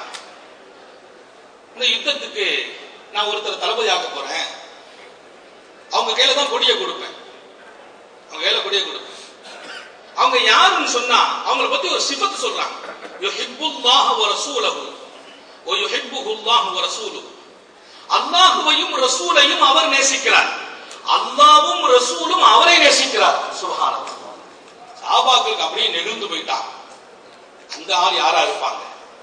இந்த யுத்தத்துக்கு நான் ஒருத்தர் தளபதி ஆக்க போறேன் அவங்க கையில தான் கொடியை கொடுப்பேன் அவங்க கையில கொடியை கொடுப்பேன் அவங்க யாருன்னு சொன்னா அவங்கள பத்தி ஒரு சிபத்து சொல்றாங்க யுஹிப்புல்லாஹ வ ரசூலஹு வ யுஹிப்புஹுல்லாஹு வ ரசூலுஹு அல்லாஹுவையும் ரசூலையும் அவர் நேசிக்கிறார் அல்லாவும் ரசூலும் அவரை நேசிக்கிறார் சுபஹானல்லாஹ் சஹாபாக்களுக்கு அப்படியே நெகிழ்ந்து போயிட்டாங்க அந்த ஆள் யாரா இருப்பாங்க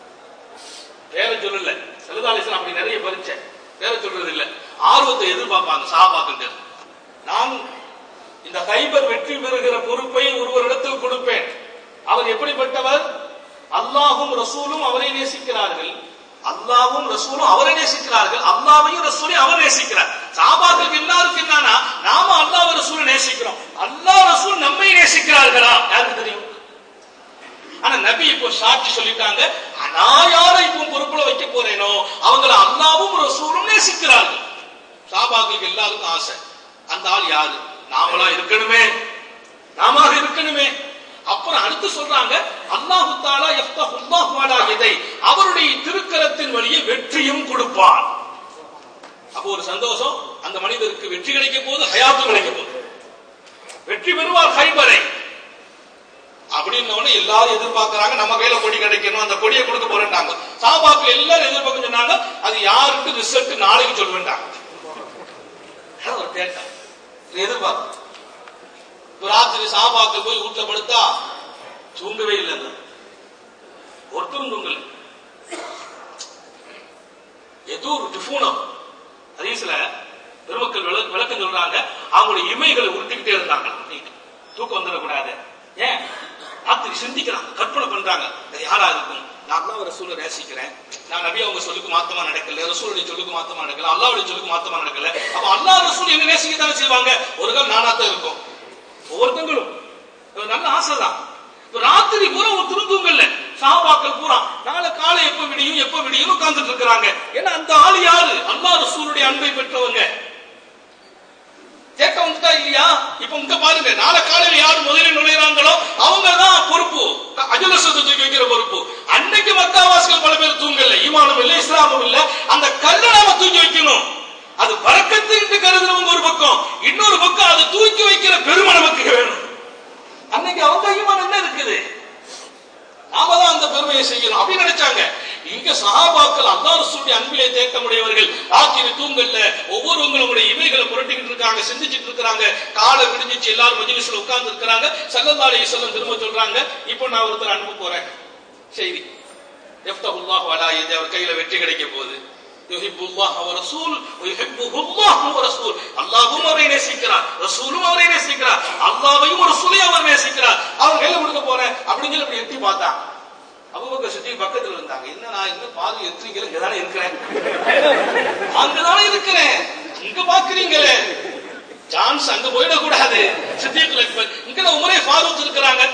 பேரை சொல்லல செலுதாலிசன் அப்படி நிறைய பரிச்சை பேரை சொல்றது இல்ல ஆர்வத்தை எதிர்பார்ப்பாங்க சஹாபாக்கள் நான் இந்த கைபர் வெற்றி பெறுகிற பொறுப்பை ஒருவரிடத்தில் கொடுப்பேன் அவர் எப்படிப்பட்டவர் அல்லாஹும் ரசூலும் அவரை நேசிக்கிறார்கள் அல்லாஹ்வும் ரசூலும் அவரை நேசிக்கிறார்கள் அல்லாஹ்வையும் ரசூலையும் அவர் நேசிக்கிறார் சாபாக்களுக்கு எல்லாருக்கும் என்னன்னா நாம அல்லாஹ் ரசூலை நேசிக்கிறோம் அல்லாஹ் ரசூல் நம்மை நேசிக்கிறார்களா யாருக்கு தெரியும் ஆனா நபி இப்போ சாட்சி சொல்லிட்டாங்க நான் யாரை இப்போ பொறுப்புல வைக்க போறேனோ அவங்கள அல்லாவும் ரசூலும் நேசிக்கிறார்கள் சாபாக்களுக்கு எல்லாருக்கும் ஆசை அந்த ஆள் யாரு நாமளா இருக்கணுமே நாம இருக்கணுமே அப்புறம் அடுத்து சொல்றாங்க அல்லாஹு தாலா யஃப்தஹுல்லாஹு அலா யதை அவருடைய திருக்கரத்தின் வழியே வெற்றியும் கொடுப்பார் அப்போ ஒரு சந்தோஷம் அந்த மனிதருக்கு வெற்றி கிடைக்க போது ஹயாத்தும் கிடைக்க போகுது வெற்றி பெறுவார் ஹைபரை அப்படின்னு எல்லாரும் எதிர்பார்க்கறாங்க நம்ம கையில கொடி கிடைக்கணும் அந்த கொடியை கொடுக்க போறேன்டாங்க சாபாக்கள் எல்லாரும் எதிர்பார்க்க சொன்னாங்க அது யாருக்கு ரிசல்ட் நாளைக்கு சொல்லுவேன்டாங்க அதான் ஒரு தேட்டம் இது எதிர்பார்க்க ஒரு ராத்திரி சாபாக்கள் போய் வீட்டுல படுத்தா தூங்கவே இல்லை ஒருத்தரும் தூங்கல ஏதோ ஒரு டிஃபூனம் ஹதீஸ்ல பெருமக்கள் விள- விளக்கம் சொல்றாங்க அவங்களுடைய இமைகளை உருட்டிக்கிட்டே இருந்தாங்க தூக்கம் வந்துடக்கூடாது ஏன் ராத்திரி சிந்திக்கிறாங்க கற்பனை பண்றாங்க இது யாரா இருக்கும் நான் தான் ரசூலை நேசிக்கிறேன் நான் நபி அவங்க சொல்லுக்கு மாத்தமா நடக்கல ரசூலுடைய சொல்லுக்கு மாத்தமா நடக்கல அல்லாவுடைய சொல்லுக்கு மாத்தமா நடக்கல அப்ப அல்லாஹ் ரசூல் என்ன நேசிக்க தானே செய்வாங்க ஒரு கால் நானா தான் இருக்கும் ஒவ்வொருத்தங்களும் இது நல்ல ஆசைதான் இப்ப ராத்திரி பூரா ஒரு திருந்தூங்கல்ல சாபாக்கள் பூரா நாளை காலை எப்ப விடியும் எப்ப விடியும் உட்கார்ந்துட்டு இருக்கிறாங்க ஏன்னா அந்த ஆள் யாரு அல்லாஹ் ரசூலுடைய அன்பை பெற்றவங்க கேட்க வந்துட்டா இல்லையா இப்ப இங்க பாருங்க நாளை காலையில யாரு முதலில் நுழைறாங்களோ அவங்க தான் பொறுப்பு அஜல சொத்து தூக்கி வைக்கிற பொறுப்பு அன்னைக்கு மக்காவாசிகள் பல பேர் தூங்கல ஈமானும் இல்ல இஸ்லாமும் இல்ல அந்த கல்லை நாம தூக்கி வைக்கணும் அது பறக்கத்து என்று கருதுறவங்க ஒரு பக்கம் இன்னொரு பக்கம் அதை தூக்கி வைக்கிற பெருமை நமக்கு வேணும் அன்னைக்கு அவங்க ஈமான் என்ன இருக்குது நாம தான் அந்த பெருமையை செய்யணும் அப்படின்னு நினைச்சாங்க இங்க சஹாபாக்கள் அல்லாஹ் ரசூலுடைய அன்பிலே தேக்கமுடையவர்கள் ராத்திரி தூங்கல்ல ஒவ்வொருவங்களும் உங்களுடைய இமைகளை புரட்டிக்கிட்டு இருக்காங்க சிந்திச்சிட்டு இருக்காங்க காலை விடிஞ்சிச்சு எல்லாரும் மஜ்லிஸ்ல உட்கார்ந்து இருக்காங்க சல்லல்லாஹு அலைஹி வஸல்லம் திரும்ப சொல்றாங்க இப்போ நான் ஒருத்தர் அனுப்ப போறேன் செய்தி யஃப்தஹுல்லாஹு அலா யதி அவர் கையில வெற்றி கிடைக்க போகுது யுஹிப்புல்லாஹ் வ ரசூல் வ யுஹிப்புஹுல்லாஹ் வ ரசூல் அல்லாஹ்வும் அவரை நேசிக்கிறார் ரசூலும் அவரை நேசிக்கிறார் அல்லாஹ்வையும் ரசூலையும் அவர் நேசிக்கிறார் அவர் கையில கொடுக்க போறேன் அப்படின்னு சொல்லி அப்படி எட்டி பார்த்தான் அபூபக்கர் சித்திக் பக்கத்துல இருந்தாங்க என்ன நான் இன்னும் பாதி எத்திரிக்கல இங்க தானே இருக்கிறேன் அங்கதானே இருக்கிறேன் இங்க பாக்குறீங்களே சான்ஸ் அங்க போயிடக்கூடாது சித்தியத்துல இங்க தான் உமரே ஃபாரூக் இருக்கிறாங்க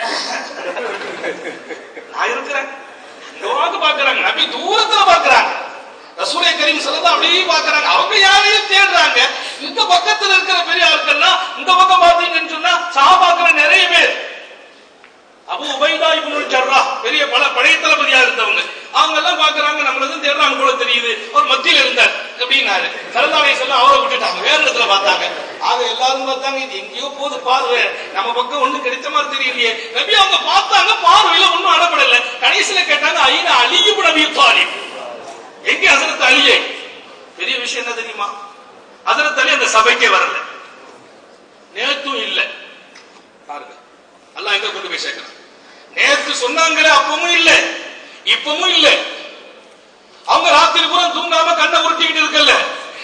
நான் இருக்கிறேன் இங்க பாக்குறாங்க நபி தூரத்துல பாக்குறாங்க ரசூலை கரீம் ஸல்லல்லாஹு அப்படியே பாக்குறாங்க அவங்க யாரையும் தேடுறாங்க இந்த பக்கத்துல இருக்கிற பெரிய ஆட்கள்லாம் இந்த பக்கம் பாத்தீங்கன்னு சொன்னா சஹாபாக்கள் நிறைய பேர் அபு உபைதா இப்னுல் ஜர்ராஹ் பெரிய பல படை தளபதியா இருந்தவங்க அவங்க எல்லாம் பாக்குறாங்க நம்மள தான் தேடுறாங்க போல தெரியுது ஒரு மத்தியில இருந்தார் அப்படின்னாரு சரதாவை சொல்ல அவரை விட்டுட்டாங்க வேற இடத்துல பார்த்தாங்க ஆக எல்லாரும் பார்த்தாங்க இது எங்கேயோ போது பார்வை நம்ம பக்கம் ஒண்ணு கிடைச்ச மாதிரி தெரியலையே நபி அவங்க பார்த்தாங்க பார்வையில ஒண்ணும் அடப்படல கடைசியில கேட்டாங்க ஐநா அழியும் நபி தாலிப் எங்க ஹசரத் அலியே பெரிய விஷயம் என்ன தெரியுமா ஹசரத் அலி அந்த சபைக்கே வரல நேத்தும் இல்ல பாருங்க அல்லாஹ் எங்க கொண்டு போய் சேர்க்கிறான் நேத்து சொன்னாங்களே அப்பவும் இல்ல இப்பவும் இல்ல அவங்க ராத்திரி பூரா தூங்காம கண்ணை உருட்டிக்கிட்டு இருக்கல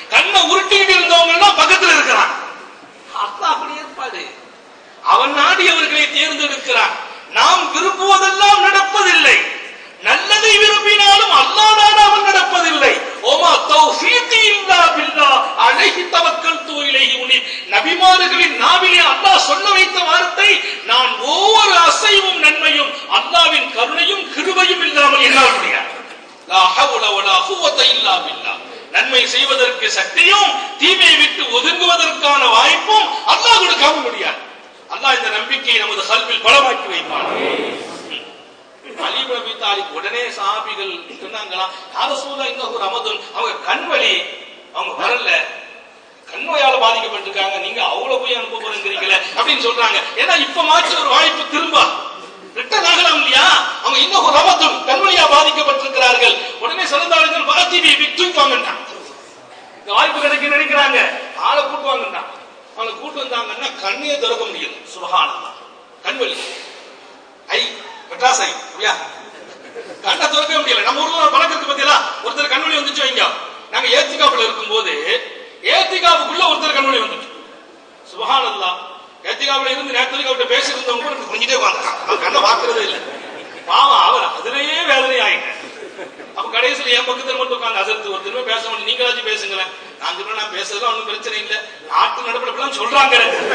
கண்ணை உருட்டிக்கிட்டு இருந்தவங்க எல்லாம் பக்கத்துல இருக்கிறான் அல்லாஹ் அப்படி ஏற்பாடு அவன் நாடியவர்களை தேர்ந்தெடுக்கிறான் நாம் விரும்புவதெல்லாம் நடப்பதில்லை நல்லதை விரும்பினாலும் அல்லாஹ் நாடாமல் நடப்பதில்லை ஓமா தௌஃபீகி இல்லா பில்லா அலைஹி தவக்கல்து இலைஹி உனி நபிமார்களின் நாவிலே அல்லாஹ் சொல்ல வைத்த வார்த்தை நான் ஒவ்வொரு அசைவும் நன்மையும் அல்லாஹ்வின் கருணையும் கிருபையும் இல்லாமல் என்னால் முடியாது லா ஹவுல வலா குவத்த இல்லா பில்லா நன்மை செய்வதற்கு சக்தியும் தீமையை விட்டு ஒதுங்குவதற்கான வாய்ப்பும் அல்லாஹ் கொடுக்காம முடியாது அல்லாஹ் இந்த நம்பிக்கையை நமது கல்வியில் பலமாக்கி வைப்பான் அலி இப்னு அபீ தாலிப் உடனே சஹாபிகள் சொன்னாங்களாம் யார சூழல இன்னும் ஒரு அமதுன் அவங்க கண்வழி அவங்க வரல கண்நோயால பாதிக்கப்பட்டிருக்காங்க நீங்க அவ்வளவு போய் அனுப்ப போறீங்களே அப்படின்னு சொல்றாங்க ஏன்னா இப்ப மாற்றி ஒரு வாய்ப்பு திரும்ப ரிட்டர்ன் ஆகலாம் இல்லையா அவங்க இன்னும் ஒரு அமதுன் கண்வழியா பாதிக்கப்பட்டிருக்கிறார்கள் உடனே சிறந்தாளுங்கள் பாத்திபி விட்டு வாங்கட்டான் இந்த வாய்ப்பு கிடைக்க நினைக்கிறாங்க ஆளை கூட்டு வாங்கட்டான் அவளை கூட்டு வந்தாங்கன்னா கண்ணையே திறக்க முடியல சுபகானந்தா கண்வழி ஐ மெட்ராஸ் ஐ அப்படியா கண்ணை திறக்க முடியல நம்ம ஊர்ல ஒரு பழக்கம் இருக்கு பாத்தீங்களா ஒருத்தர் கண்வழி வந்துச்சு வைங்க நாங்க ஏத்திகாப்புல இருக்கும்போது ஏத்திகாப்புக்குள்ள ஒருத்தர் கண்வழி வந்துச்சு சுபஹானல்லா ஏத்திகாப்புல இருந்து நேரத்துக்கு அவர்கிட்ட பேசியிருந்தவங்க கூட கொஞ்சிட்டே உட்காந்துருக்கான் அவன் கண்ணை பார்க்கறதே இல்லை பாவம் அவர் அதுலயே வேதனை ஆயிட்டேன் அப்ப கடைசியில என் பக்கத்துல மட்டும் உட்காந்து அசர்த்து ஒரு திரும்ப பேச முடியும் நீங்களாச்சும் பேசுங்களேன் நான் திரும்ப நான் பேசுறதுல ஒன்றும் பிரச்சனை இல்லை நாட்டு நடப்பிலாம் சொல்றாங்க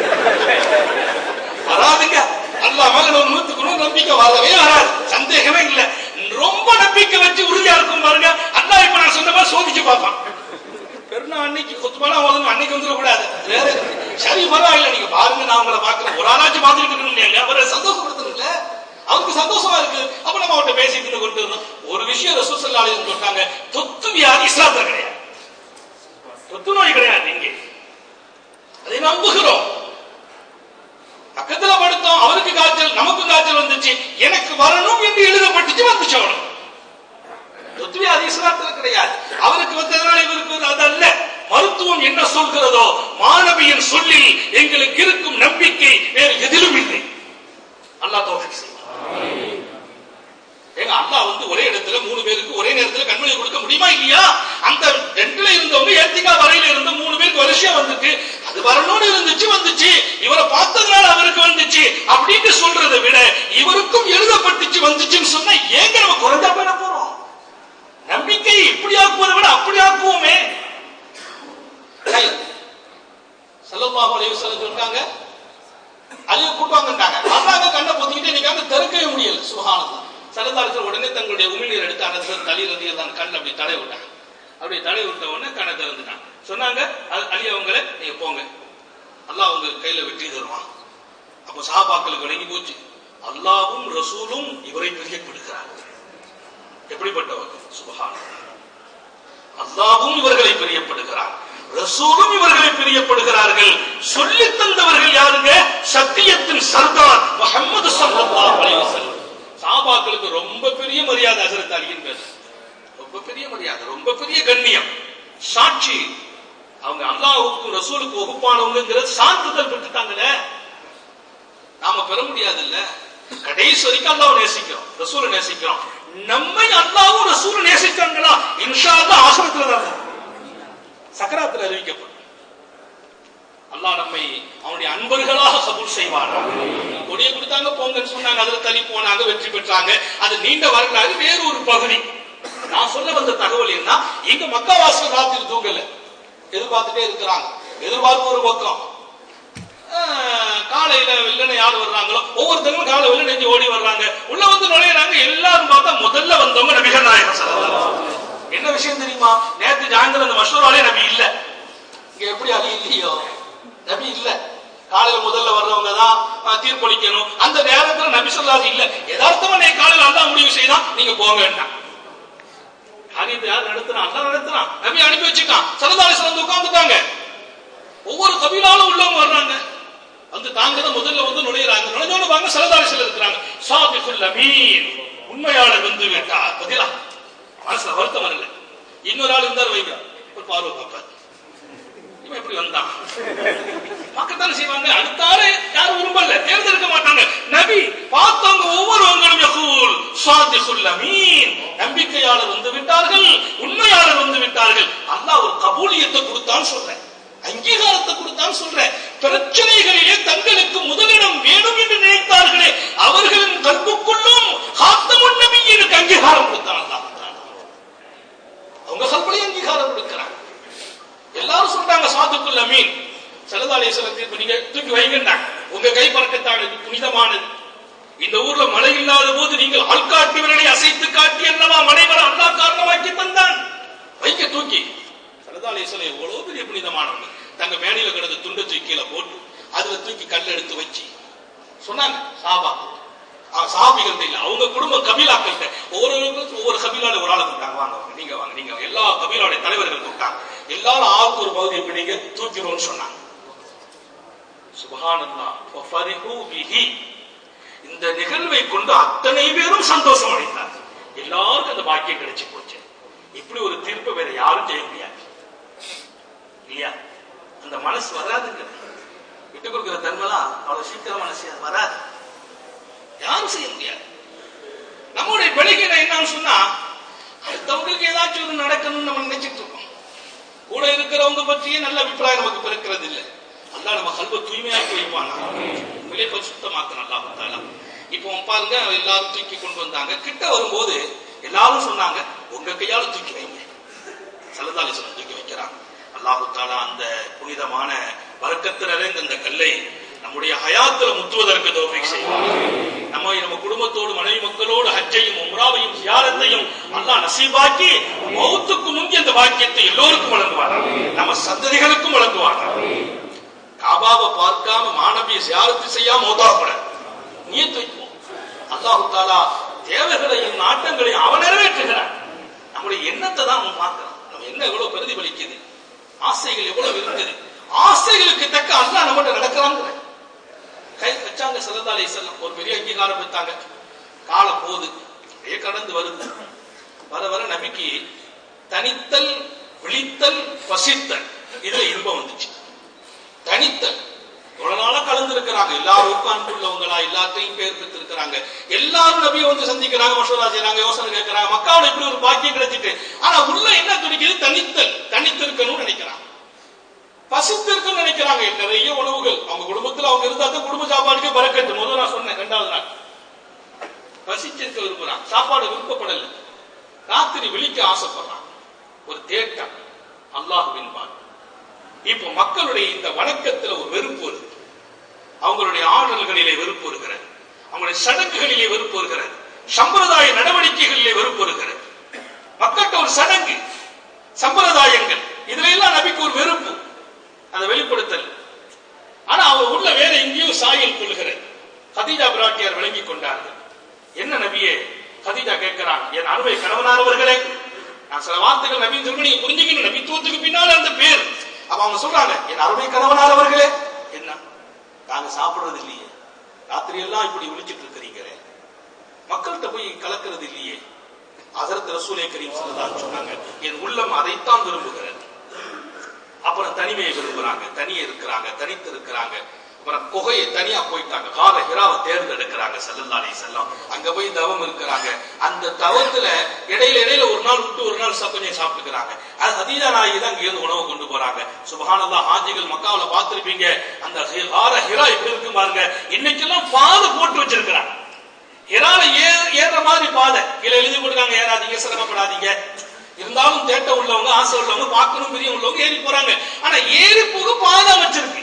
வராதுங்க அல்லா மேல ஒரு நூத்துக்கு நூறு நம்பிக்கை வரவே வராது சந்தேகமே இல்ல ரொம்ப நம்பிக்கை வச்சு உறுதியா இருக்கும் பாருங்க அல்லா இப்ப நான் சொன்ன மாதிரி சோதிச்சு பார்ப்பான் பெருநா அன்னைக்கு கொத்துமாலா ஓதணும் அன்னைக்கு வந்துட கூடாது வேற சரி பரவாயில்ல நீங்க பாருங்க நான் உங்களை பாக்குறேன் ஒரு ஆளாச்சும் பாத்துக்கிட்டு இருக்கணும் அவரை சந்தோஷப்படுத்தணும்ல அவருக்கு சந்தோஷமா இருக்கு அப்ப நம்ம அவர்கிட்ட பேசிட்டு இருந்து கொண்டு இருந்தோம் ஒரு விஷயம் ரசூசல்லா சொல்றாங்க தொத்து வியாதி இஸ்லாத்துல கிடையாது தொத்து நோய் கிடையாது இங்கே அதை நம்புகிறோம் பக்கத்துல படுத்தோம் அவருக்கு காய்ச்சல் நமக்கு காய்ச்சல் வந்துச்சு எனக்கு வரணும் என்று எழுதப்பட்டுச்சு வந்துச்சு அவனுக்கு தொத்து வியாதி இஸ்லாத்துல கிடையாது அவருக்கு வந்ததுனால இவருக்கு வந்து அதல்ல மருத்துவம் என்ன சொல்கிறதோ மாணவியின் சொல்லில் எங்களுக்கு இருக்கும் நம்பிக்கை வேறு எதிலும் இல்லை அல்லாஹ் தோஃபிக் செய்வான் ஏங்க அல்லாஹ் வந்து ஒரே இடத்துல மூணு பேருக்கு ஒரே நேரத்துல கண்மொழி கொடுக்க முடியுமா இல்லையா அந்த ரெண்டுல இருந்தவங்க ஏத்திகா வரையில இருந்த மூணு பேருக்கு வருஷம் வந்துட்டு அது வரணும்னு இருந்துச்சு வந்துச்சு இவரை பார்த்ததுனால அவருக்கு வந்துச்சு அப்படின்னு சொல்றதை விட இவருக்கும் எழுதப்பட்டுச்சு வந்துச்சுன்னு சொன்னா ஏங்க நம்ம குறைஞ்சா போயிட போறோம் நம்பிக்கை இப்படி ஆக்குவதை விட அப்படி ஆக்குவோமே செல்லல்லாஹு அலைஹி வஸல்லம் சொல்றாங்க அழிய கூட்டுவாங்கட்டாங்க வர்றாங்க கண்ணை பொத்திக்கிட்டு இன்னைக்கு வந்து தெருக்கவே முடியல சுகானந்தம் சரதாரத்தில் உடனே தங்களுடைய உமிழ்நீர் எடுத்து அனசர் தலி ரதி அந்த கண்ணை அப்படி தடை விட்டாங்க அப்படி தடை விட்ட உடனே கண்ணை திறந்துட்டான் சொன்னாங்க "அ- அலி அவங்கள நீங்க போங்க அல்லாஹ் உங்க கையில வெற்றி தருவான் அப்ப சாபாக்களுக்கு வழங்கி போச்சு அல்லாவும் ரசூலும் இவரை பிரியப்படுகிறார் எப்படிப்பட்டவங்க சுபஹான அல்லாவும் இவர்களை பிரியப்படுகிறார் ரசூலும் இவர்களை பிரியப்படுகிறார்கள் சொல்லி தந்தவர்கள் யாருங்க சத்தியத்தின் சர்தார் முகமது ஸல்லல்லாஹு அலைஹி வஸல்லம் சாபாக்களுக்கு ரொம்ப பெரிய மரியாதை ஹஜரத் அலியின் பேர் ரொம்ப பெரிய மரியாதை ரொம்ப பெரிய கண்ணியம் சாட்சி அவங்க அல்லாஹ்வுக்கும் ரசூலுக்கு ஒகுப்பானவங்கிறது சான்றிதழ் பெற்றுட்டாங்களே நாம பெற முடியாது இல்ல கடைசி வரைக்கும் அல்லாஹ் நேசிக்கிறோம் ரசூலை நேசிக்கிறோம் நம்மை அல்லாவும் ரசூலும் நேசிச்சாங்களா இன்ஷா அல்லாஹ் ஆசிரத்துல தான் சக்கராத்தில் அறிவிக்கப்படும் அல்லாஹ் நம்மை அவனுடைய அன்பர்களாக கபூல் செய்வானா கொடியை கொடுத்தாங்க போங்கன்னு சொன்னாங்க அதுல தள்ளி போனாங்க வெற்றி பெற்றாங்க அது நீண்ட வரலாறு வேறு ஒரு பகுதி நான் சொல்ல வந்த தகவல் என்ன இங்க மக்காவாசிகள் ராத்திரி தூங்கல எதிர்பார்த்துட்டே இருக்கிறாங்க எதிர்பார்ப்பு ஒரு பக்கம் ஆஹ், காலையில வெள்ளனை யார் வர்றாங்களோ ஒவ்வொருத்தங்களும் காலை வெள்ள நெஞ்சு ஓடி வர்றாங்க உள்ள வந்து நுழையிறாங்க எல்லாரும் பார்த்தா முதல்ல வந்தவங்க நபிகள் நாயகம் ஸல்லல்லாஹு அலைஹி வஸல்லம். என்ன விஷயம் தெரியுமா நேத்து சாயந்தரம் அந்த மஷூராலே நபி இல்ல இங்க எப்படி அலி இல்லையோ நபி இல்ல காலையில முதல்ல வர்றவங்க தான் அஹ், தீர்ப்பளிக்கணும் அந்த நேரத்துல நபி சொல்லாது இல்ல யதார்த்தமா நீ காலையில அல்லாஹ் முடிவு செய்தான் நீங்க போங்கன்னா காரியத்தை யார் நடத்துறான் அல்லாஹ் நடத்துறான் நபி அனுப்பி வச்சுட்டான் சரதாரி சிறந்து உட்கார்ந்துட்டாங்க ஒவ்வொரு கபீலாலும் உள்ளவங்க வர்றாங்க வந்து தாங்க தான் முதல்ல வந்து நுழையிறாங்க நுழைஞ்சோட வாங்க சரதாரிசில் இருக்கிறாங்க சாபிகுல் அமீன் உண்மையாளர் வந்து விட்டார் பதிலா மனசுல வருத்தம் வரல இன்னொரு ஆள் இருந்தார் வைங்க ஒரு பார்வை பார்ப்பார் இவன் எப்படி வந்தான் பார்க்கத்தானே செய்வாங்க அடுத்தாரு யாரும் விரும்பல தேர்ந்தெடுக்க மாட்டாங்க நபி பார்த்தவங்க ஒவ்வொருவங்களும் யகூல் சாதிகுல் அமீன் நம்பிக்கையாளர் வந்து விட்டார்கள் உண்மையாளர் வந்து விட்டார்கள் அல்லாஹ் ஒரு கபூலியத்தை கொடுத்தான்னு சொல்றேன் அங்கீகாரத்தை கொடுத்தான்னு சொல்றேன் பிரச்சனைகளிலே தங்களுக்கு முதலிடம் வேணும் என்று நினைத்தார்களே அவர்களின் கல்புக்குள்ளும் காத்தமுன் நபியினுக்கு அங்கீகாரம் கொடுத்தான் அல்லாஹ் தஆலா. அவங்க கல்புலையும் அங்கீகாரம் கொடுக்கிறாங்க எல்லாரும் சொல்றாங்க சாதுக்குல் அமீன் சலதாலேஸ்வரத்திற்கு நீங்க தூக்கி வைங்கன்னாங்க உங்க கை பறக்கத்தானது புனிதமானது இந்த ஊர்ல மழை இல்லாத போது நீங்கள் ஆள்காட்டி விரலை அசைத்து காட்டி அல்லவா மழை வர அல்லா காரணமாக்கி தந்தான் வைக்க தூக்கி சலதாலேஸ்வரம் எவ்வளவு பெரிய புனிதமானவங்க தங்க மேடையில கிடந்த துண்டை தூக்கி கீழே போட்டு அதுல தூக்கி கல் எடுத்து வச்சு சொன்னாங்க சாபா ஆ, சாபிகள் இல்ல அவங்க குடும்ப கபீலாக்கள்கிட்ட ஒவ்வொருவருக்கும் ஒவ்வொரு கபீலால ஒரு ஆளை கூப்பிட்டாங்க வாங்க வாங்க நீங்க வாங்க நீங்க வாங்க. எல்லா கபீலாவுடைய தலைவர்கள் கூப்பிட்டாங்க எல்லாரும் ஆளுக்கு ஒரு பகுதியை பிடிங்க தூக்கிறோம்னு சொன்னாங்க சுபஹானல்லாஹ் வஃபரிஹு பிஹி இந்த நிகழ்வை கொண்டு அத்தனை பேரும் சந்தோஷம் அடைந்தார் எல்லாருக்கும் அந்த பாக்கியம் கிடைச்சு போச்சு இப்படி ஒரு தீர்ப்பை வேற யாரும் செய்ய முடியாது இல்லையா அந்த மனசு வராதுங்க விட்டு கொடுக்கிற தன்மைலாம் அவ்வளவு சீக்கிரம் மனசு வராது யாரும் செய்ய முடியாது நம்முடைய பலிகளை என்னன்னு சொன்னா அடுத்தவங்களுக்கு ஏதாச்சும் ஒன்று நடக்கணும்னு நம்ம நினைச்சிட்டு இருக்கோம் கூட இருக்கிறவங்க பற்றியே நல்ல அபிப்பிராயம் நமக்கு பிறக்கிறது இல்லை அல்லாஹ் நம்ம கல்வ தூய்மையாக்கி வைப்பானா உண்மையிலே கொஞ்சம் சுத்தமாக்கணும் அல்லாஹ் தாலா இப்போ பாருங்க எல்லாரும் தூக்கி கொண்டு வந்தாங்க கிட்ட வரும்போது எல்லாரும் சொன்னாங்க உங்க கையால தூக்கி வைங்க சலதாலிசனம் தூக்கி வைக்கிறாங்க அல்லாஹு தாலா அந்த புனிதமான வர்க்கத்தில் நிறைந்த இந்த கல்லை நம்முடைய ஹயாத்துல முத்துவதற்கு தோஃபிக் செய்வார் நம்ம நம்ம குடும்பத்தோடு மனைவி மக்களோடு ஹஜ்ஜையும் உம்ராவையும் சியாரத்தையும் அல்லாஹ் நசீபாக்கி மௌத்துக்கு முந்தி அந்த பாக்கியத்தை எல்லோருக்கும் வழங்குவார் நம்ம சந்ததிகளுக்கும் வழங்குவார் காபாவை பார்க்காம மாணவிய சியாரத்து செய்யாம மௌத்தாகக்கூடாது நீயத்து வைப்போம் அல்லாஹு தாலா தேவைகளையும் நாட்டங்களையும் அவன் நிறைவேற்றுகிறான் நம்முடைய எண்ணத்தை தான் அவன் பார்க்கிறான் நம்ம என்ன எவ்வளவு பிரதிபலிக்குது ஆசைகள் எவ்வளவு இருக்குது ஆசைகளுக்கு தக்க அல்லாஹ் நம்மகிட்ட நடக்கிறாங்கிற கை வச்சாங்க சல்லல்லாஹு செல்லம் ஒரு பெரிய அங்கீகாரம் பெற்றாங்க காலம் போகுது அப்படியே கடந்து வருது வர வர நபிக்கு தனித்தல் விழித்தல் பசித்தல் இதுல இன்பம் வந்துச்சு தனித்தல் இவ்வளவு நாளா கலந்து இருக்கிறாங்க எல்லாரும் உட்கார்ந்துள்ளவங்களா எல்லாத்தையும் பேர் பெற்று இருக்கிறாங்க எல்லாரும் நபியை வந்து சந்திக்கிறாங்க மசோதா செய்யறாங்க யோசனை கேட்கறாங்க மக்களோட இப்படி ஒரு பாக்கியம் கிடைச்சிட்டு ஆனா உள்ள என்ன துடிக்குது தனித்தல் தனித்திருக்கணும்னு நினைக்கிறாங்க பசித்திருக்கும் நினைக்கிறாங்க நிறைய உணவுகள் அவங்க குடும்பத்துல அவங்க இருந்தா தான் குடும்ப சாப்பாடுக்கே பறக்கட்டு முதல்ல நான் சொன்னேன் ரெண்டாவது நாள் பசிச்சிருக்க விரும்புறான் சாப்பாடு விருப்பப்படல ராத்திரி விழிக்க ஆசைப்படுறான் ஒரு தேட்டம் அல்லாஹுவின் பால் இப்போ மக்களுடைய இந்த வணக்கத்துல ஒரு வெறுப்பு வருது அவங்களுடைய ஆடல்களிலே வெறுப்பு வருகிறது அவங்களுடைய சடங்குகளிலே வெறுப்பு வருகிறது சம்பிரதாய நடவடிக்கைகளிலே வெறுப்பு வருகிறது மக்கள்கிட்ட ஒரு சடங்கு சம்பிரதாயங்கள் இதுல எல்லாம் நபிக்கு ஒரு வெறுப்பு அதை வெளிப்படுத்தல் ஆனா அவர் உள்ள வேற எங்கேயோ சாயல் கொள்கிறது கதீஜா பிராட்டியார் விளங்கிக் கொண்டார்கள் என்ன நபியே கதீஜா கேட்கிறான் என் அருமை கணவனானவர்களே நான் சில வார்த்தைகள் நபியின் சொல்லி நீங்க புரிஞ்சுக்கணும் நபித்துவத்துக்கு பின்னால அந்த பேர் அப்ப அவங்க சொல்றாங்க என் அருமை கணவனானவர்களே என்ன நாங்க சாப்பிடுறது இல்லையே ராத்திரி எல்லாம் இப்படி விழிச்சிட்டு இருக்கிறீங்களே மக்கள்கிட்ட போய் கலக்கிறது இல்லையே அதற்கு ரசூலே கரீம் சொல்லதான் சொன்னாங்க என் உள்ளம் அதைத்தான் விரும்புகிறது அப்புறம் தனிமையை விரும்புறாங்க தனியே இருக்கிறாங்க தனித்து இருக்கிறாங்க அப்புறம் குகையை தனியா போயிட்டாங்க கால ஹிராவை தேர்ந்தெடுக்கிறாங்க செல்லல்லாலே செல்லம் அங்க போய் தவம் இருக்கிறாங்க அந்த தவத்துல இடையில இடையில ஒரு நாள் விட்டு ஒரு நாள் சா- கொஞ்சம் சாப்பிட்டுக்கிறாங்க அது ஹதீஜா நாயகி தான் இங்க இருந்து உணவு கொண்டு போறாங்க சுபஹானல்லா ஹாஜிகள் மக்காவுல பார்த்திருப்பீங்க அந்த ஹி- கால ஹிரா எப்படி இருக்கு பாருங்க இன்னைக்கெல்லாம் பாதை போட்டு வச்சிருக்கிறாங்க ஹிரால ஏ ஏற மாதிரி பாதை கீழே எழுதி போட்டுருக்காங்க ஏறாதீங்க சிரமப்படாதீங்க இருந்தாலும் தேட்ட உள்ளவங்க ஆசை உள்ளவங்க பார்க்கணும் பிரியம் உள்ளவங்க ஏறி போறாங்க ஆனா ஏறி போக பாதை வச்சிருக்கு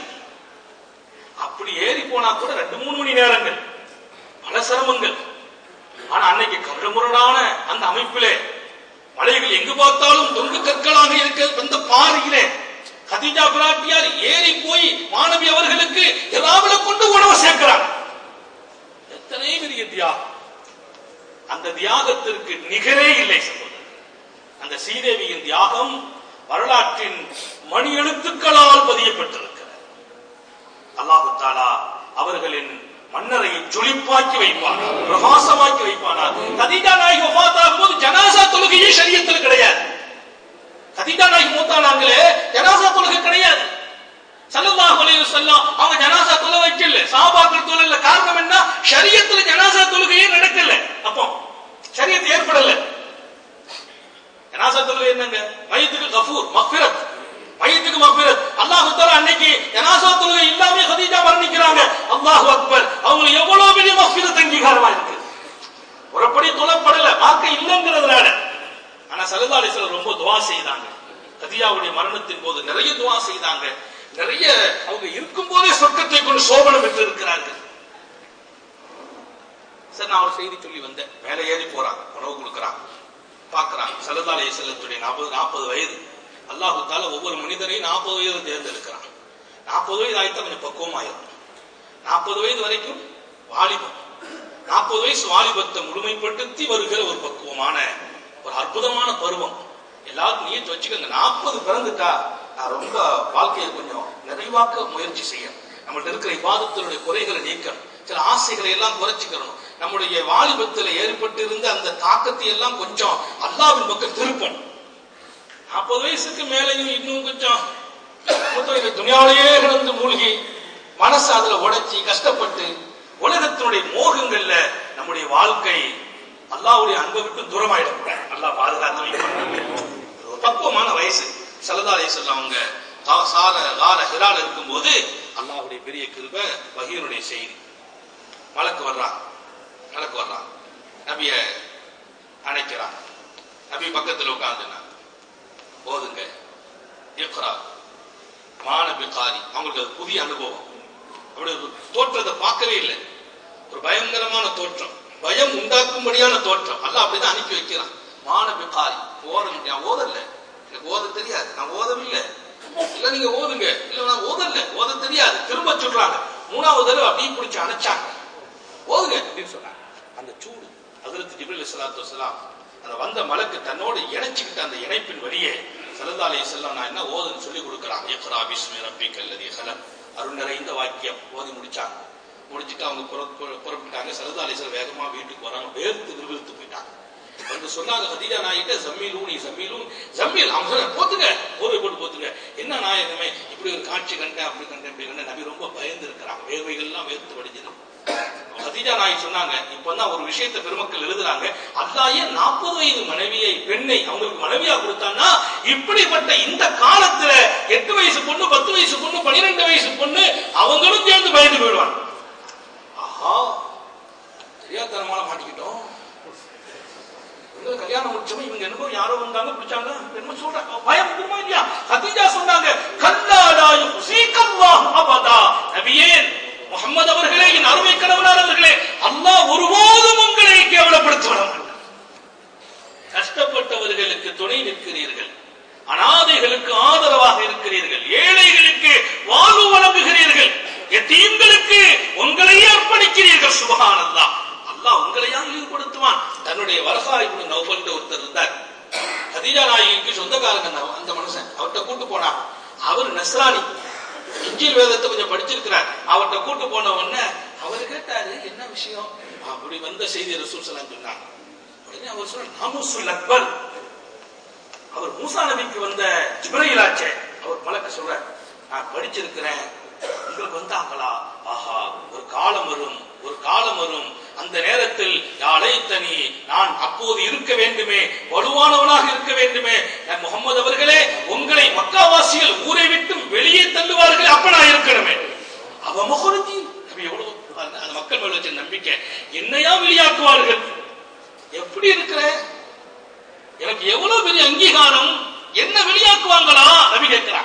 அப்படி ஏறி போனா கூட ரெண்டு மூணு மணி நேரங்கள் பல சிரமங்கள் ஆனா அன்னைக்கு கருமுரடான அந்த அமைப்பிலே மலைகள் எங்கு பார்த்தாலும் தொங்கு கற்களாக இருக்க வந்த பாறையிலே கதிஜா பிராட்டியார் ஏறி போய் மாணவி அவர்களுக்கு ஏதாவது கொண்டு உணவு சேர்க்கிறாங்க எத்தனை பெரிய தியாகம் அந்த தியாகத்திற்கு நிகரே இல்லை சகோதரர் அந்த ஸ்ரீதேவியின் தியாகம் வரலாற்றின் மணி எழுத்துக்களால் பதியப்பட்டிருக்கிறது அல்லாஹு தாலா அவர்களின் மன்னரையை ஜொலிப்பாக்கி வைப்பானா பிரகாசமாக்கி வைப்பானா கதீஜா நாயகி வஃபாத்தாகும் போது ஜனாசா தொழுகையே ஷரியத்தில் கிடையாது கதீஜா நாயகி மூத்தானாங்களே ஜனாசா தொழுகை கிடையாது சல்லல்லாஹு அலைஹி வஸல்லம் அவங்க ஜனாசா தொழ வைக்கல சாபாக்கள் தொழல காரணம் என்ன ஷரியத்துல ஜனாசா தொழுகையே நடக்கல அப்போ ஷரியத் ஏற்படல செய்தாங்க நிறைய அவங்க இருக்கும் போதே சொர்க்கத்தை கொண்டு சோபனம் பெற்று இருக்கிறார்கள் சார் நான் ஒரு செய்தி சொல்லி வந்தேன் மேலே ஏறி போறாங்க உணவு கொடுக்குறாங்க பார்க்கறாங்க சலதாலய செல்லத்துடைய நாற்பது நாற்பது வயது அல்லாஹு தால ஒவ்வொரு மனிதரையும் நாற்பது வயது தேர்ந்தெடுக்கிறான் நாற்பது வயது ஆயிட்டா கொஞ்சம் பக்குவமாயிரும் நாற்பது வயது வரைக்கும் வாலிபம் நாற்பது வயசு வாலிபத்தை முழுமைப்படுத்தி வருகிற ஒரு பக்குவமான ஒரு அற்புதமான பருவம் எல்லாரும் நீயத்து வச்சுக்கோங்க நாற்பது பிறந்துட்டா நான் ரொம்ப வாழ்க்கையை கொஞ்சம் நிறைவாக்க முயற்சி செய்ய நம்மள்ட்ட இருக்கிற இவாதத்தினுடைய குறைகளை நீக்கணும் சில ஆசைகளை எல்லாம் குறைச்சிக்கிறணும் நம்முடைய வாலிபத்தில் ஏற்பட்டு இருந்த அந்த தாக்கத்தை எல்லாம் கொஞ்சம் அல்லாவின் பக்கம் திருப்பணும் நாற்பது வயசுக்கு மேலேயும் இன்னும் கொஞ்சம் மூத்தவர்கள் துணியாவிலேயே கிடந்து மூழ்கி மனசு அதுல உடைச்சி கஷ்டப்பட்டு உலகத்தினுடைய மோகங்கள்ல நம்முடைய வாழ்க்கை அல்லாவுடைய அன்பை விட்டு தூரமாயிடக்கூடாது அல்லாஹ் பாதுகாத்து வைப்பாங்க ஒரு பக்குவமான வயசு சலதாலே சொல்ல அவங்க தா- சார கார ஹிரால இருக்கும்போது அல்லாஹ்வுடைய பெரிய கிருப வகையினுடைய செய்தி மலக்கு வர்றான் மலக்கு வர்றான் நபிய அணைக்கிறான் நபி பக்கத்துல உட்கார்ந்துனா போதுங்க இக்ரா மாணவி காரி அவங்களுக்கு அது புதிய அனுபவம் அப்படி ஒரு தோற்றத்தை பார்க்கவே இல்லை ஒரு பயங்கரமான தோற்றம் பயம் உண்டாக்கும்படியான தோற்றம் அல்ல அப்படிதான் அனுப்பி வைக்கிறான் மாணவி காரி ஓத நான் ஓதல எனக்கு ஓத தெரியாது நான் ஓதவில்லை இல்ல நீங்க ஓதுங்க இல்ல நான் ஓதல ஓத தெரியாது திரும்ப சொல்றாங்க மூணாவது தடவை அப்படியே பிடிச்சு அணைச்சாங்க ஓதுங்க அப்படின்னு சொன்னாங்க அந்த சூடு அதிரத்து ஜிபில் இஸ்லாத்து வசலாம் அந்த வந்த மலக்கு தன்னோடு இணைச்சுக்கிட்ட அந்த இணைப்பின் வழியே சலதாலே செல்லம் நான் என்ன ஓதுன்னு சொல்லி கொடுக்குறான் இக்ரா பிஸ்மி ரப்பிக் அல்லது ஹலம் அருள் நிறைந்த வாக்கியம் ஓதி முடிச்சாங்க முடிச்சுட்டு அவங்க புற- புற- புறப்பட்டாங்க சலதாலே செல்லம் வேகமா வீட்டுக்கு வராங்க வேர்த்து விறுவிறுத்து போயிட்டாங்க வந்து சொன்னாங்க ஹதீஜா நாயிட்ட ஜம்மீலூ நீ ஜம்மீலூ ஜம்மீல் அவங்க சொன்னாங்க, போத்துங்க போர்வை போட்டு போத்துங்க என்ன நாயகமே இப்படி ஒரு காட்சி கண்டேன் அப்படி கண்டேன் இப்படி கண்டேன் நபி ரொம்ப பயந்து இருக்கிறாங்க வேர்வைகள்லாம் வேர்த்து வடிஞ்சது ஹதீஜா நாய் சொன்னாங்க இப்பதான் ஒரு விஷயத்தை பெருமக்கள் எழுதுறாங்க அல்லாயே நாற்பது வயது மனைவியை பெண்ணை அவங்களுக்கு மனைவியா கொடுத்தான்னா இப்படிப்பட்ட இந்த காலத்துல எட்டு வயசு பொண்ணு பத்து வயசு பொண்ணு பன்னிரெண்டு வயசு பொண்ணு அவங்களும் சேர்ந்து பயந்து போயிடுவாங்க ஆஹா தெரியாதனமால மாட்டிக்கிட்டோம் இவங்க கல்யாணம் முடிச்சவங்க இவங்க என்னமோ யாரோ வந்தாங்க பிடிச்சாங்க என்னமோ சொல்றாங்க பயம் இருக்குமா இல்லையா ஹதீஜா சொன்னாங்க கல்லாலாயு சீக்கல்லாஹு அபதா நபியே முகமது அவர்களே என் அருமை கணவனார் அவர்களே அல்லாஹ் ஒருபோதும் உங்களை கேவலப்படுத்த விட மாட்டார் கஷ்டப்பட்டவர்களுக்கு துணை நிற்கிறீர்கள் அனாதைகளுக்கு ஆதரவாக இருக்கிறீர்கள் ஏழைகளுக்கு வாழ்வு வழங்குகிறீர்கள் எத்தீம்களுக்கு உங்களையே அர்ப்பணிக்கிறீர்கள் சுபகானந்தா அல்லாஹ் உங்களையா ஈடுபடுத்துவான் தன்னுடைய வரசாரி குழு நௌபல் ஒருத்தர் இருந்தார் ஹதீஜா நாயகிக்கு சொந்தக்காரங்க அந்த- அந்த மனுஷன் அவர்கிட்ட கூட்டு போனா அவர் நஸ்ரானி இஞ்சில் வேதத்தை கொஞ்சம் படிச்சிருக்கிறார் அவர்கிட்ட கூட்டு போன உடனே அவர் கேட்டாரு என்ன விஷயம் அப்படி வந்த செய்தி ரசூல் ஸல்லல்லாஹு சொன்னாங்க உடனே அவர் சொன்னார் நாமூசுல் அக்பர் அவர் மூசா நபிக்கு வந்த ஜிப்ரீல் ஆச்சே அவர் மலக்க சொல்றார் நான் படிச்சிருக்கிறேன் உங்களுக்கு வந்தாங்களா ஆஹா ஒரு காலம் வரும் ஒரு காலம் வரும் அந்த நேரத்தில் அழைத்தனி நான் அப்போது இருக்க வேண்டுமே வலுவானவனாக இருக்க வேண்டுமே நான் முகமது அவர்களே உங்களை மக்காவாசிகள் ஊரை விட்டு வெளியே தள்ளுவார்கள் அப்ப நான் இருக்கணுமே அவ முகருஜி நபி எவ்வளவு பாருங்க, அந்த மக்கள் மேல வச்ச நம்பிக்கை என்னையா வெளியாக்குவார்கள் எப்படி இருக்கிற எனக்கு எவ்வளவு பெரிய அங்கீகாரம் என்ன வெளியாக்குவாங்களா நபி கேட்கிறான்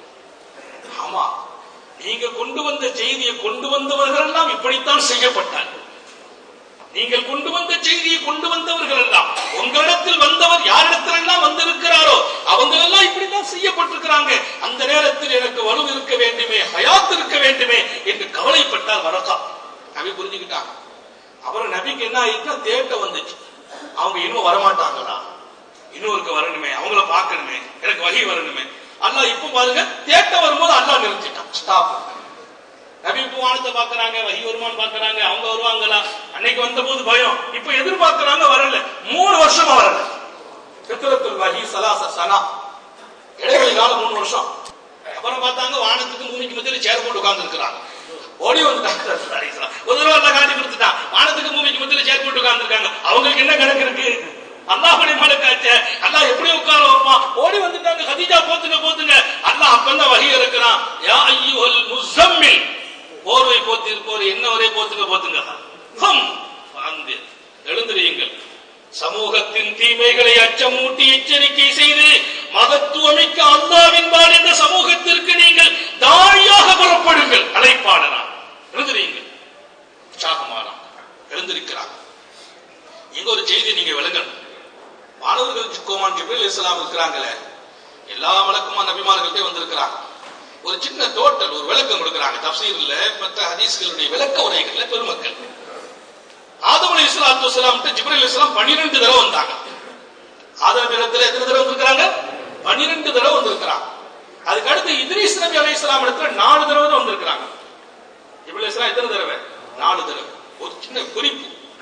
ஆமா நீங்க கொண்டு வந்த செய்தியை கொண்டு வந்தவர்கள் எல்லாம் இப்படித்தான் செய்யப்பட்டார்கள் நீங்கள் கொண்டு வந்த செய்தியை கொண்டு வந்தவர்கள் எல்லாம் உங்களிடத்தில் வந்தவர் யாரிடத்தில் எல்லாம் வந்திருக்கிறாரோ அவங்க எல்லாம் இப்படித்தான் செய்யப்பட்டிருக்கிறாங்க அந்த நேரத்தில் எனக்கு வலு இருக்க வேண்டுமே ஹயாத் இருக்க வேண்டுமே என்று கவலைப்பட்டார் வரக்கா நபி புரிஞ்சுக்கிட்டாங்க அப்புறம் நபிக்கு என்ன ஆயிடுச்சுன்னா தேட்ட வந்துச்சு அவங்க இன்னும் வரமாட்டாங்களா இன்னொருக்கு வரணுமே அவங்கள பார்க்கணுமே எனக்கு வகை வரணுமே அல்லாஹ் இப்ப பாருங்க தேட்ட வரும்போது அல்லாஹ் நிறுத்திட்டான் ஸ்டாப் நபி இப்ப வானத்தை பாக்குறாங்க வகி வருமானம் பாக்குறாங்க அவங்க வருவாங்களா அன்னைக்கு வந்த போது பயம் இப்ப எதிர்பார்க்கறாங்க வரல மூணு வருஷமா வரல சித்திரத்துல் வகி சலாச சனா இடைவெளி காலம் மூணு வருஷம் அப்புறம் பார்த்தாங்க வானத்துக்கு பூமிக்கு மத்தியில சேர் போட்டு உட்கார்ந்து இருக்கிறாங்க ஓடி வந்துட்டாங்க ஒரு தடவை எல்லாம் காட்டி கொடுத்துட்டான் வானத்துக்கு பூமிக்கு மத்தியில சேர் போட்டு உட்கார்ந்து இருக்காங்க அவங்களுக்கு என்ன கணக்கு இருக்கு அல்லாஹுடைய மலக்காச்ச அல்லாஹ் எப்படி உட்கார வைப்பான் ஓடி வந்துட்டாங்க ஹதீஜா போத்துங்க போத்துங்க அல்லாஹ் அப்பதான் வகி இருக்கிறான் யா ஐயுல் முஸம்மில் போர்வை போத்தி இருப்போர் என்ன வரை போத்துங்க போத்துங்க ஹம் அங்கு எழுந்திரியுங்கள் சமூகத்தின் தீமைகளை அச்சமூட்டி எச்சரிக்கை செய்து மகத்துவமிக்க அல்லாவின்பால் இந்த சமூகத்திற்கு நீங்கள் தாயாக புறப்படுங்கள் அழைப்பாளரா எழுதுறீங்க உற்சாகமானா எழுந்திருக்கிறார் இங்க ஒரு செய்தி நீங்க விளங்கணும் மாணவர்கள் கோமான் ஜிப்ரீல் இஸ்லாம் இருக்கிறாங்களே எல்லா வழக்கமா நபிமார்கள்ட்டே வந்திருக்கிறாங்க ஒரு சின்ன டோட்டல் ஒரு விளக்கம் கொடுக்கிறாங்க தப்சீர்ல மற்ற ஹதீஸ்களுடைய விளக்க உரைகள்ல பெருமக்கள் ஆதம் அலி இஸ்லாத்து வலாம் ஜிப்ரீல் இஸ்லாம் பன்னிரெண்டு தடவை வந்தாங்க ஆதம் இடத்துல எத்தனை தடவை வந்திருக்கிறாங்க பன்னிரெண்டு தடவை வந்திருக்கிறாங்க அதுக்கு அடுத்து இத்ரீஸ் நபி அலி இஸ்லாம் இடத்துல நாலு தடவை தான் வந்திருக்கிறாங்க ஜிப்ரீல் இஸ்லாம் எத்தனை தடவை நாலு தடவை ஒரு சின்ன குறிப்பு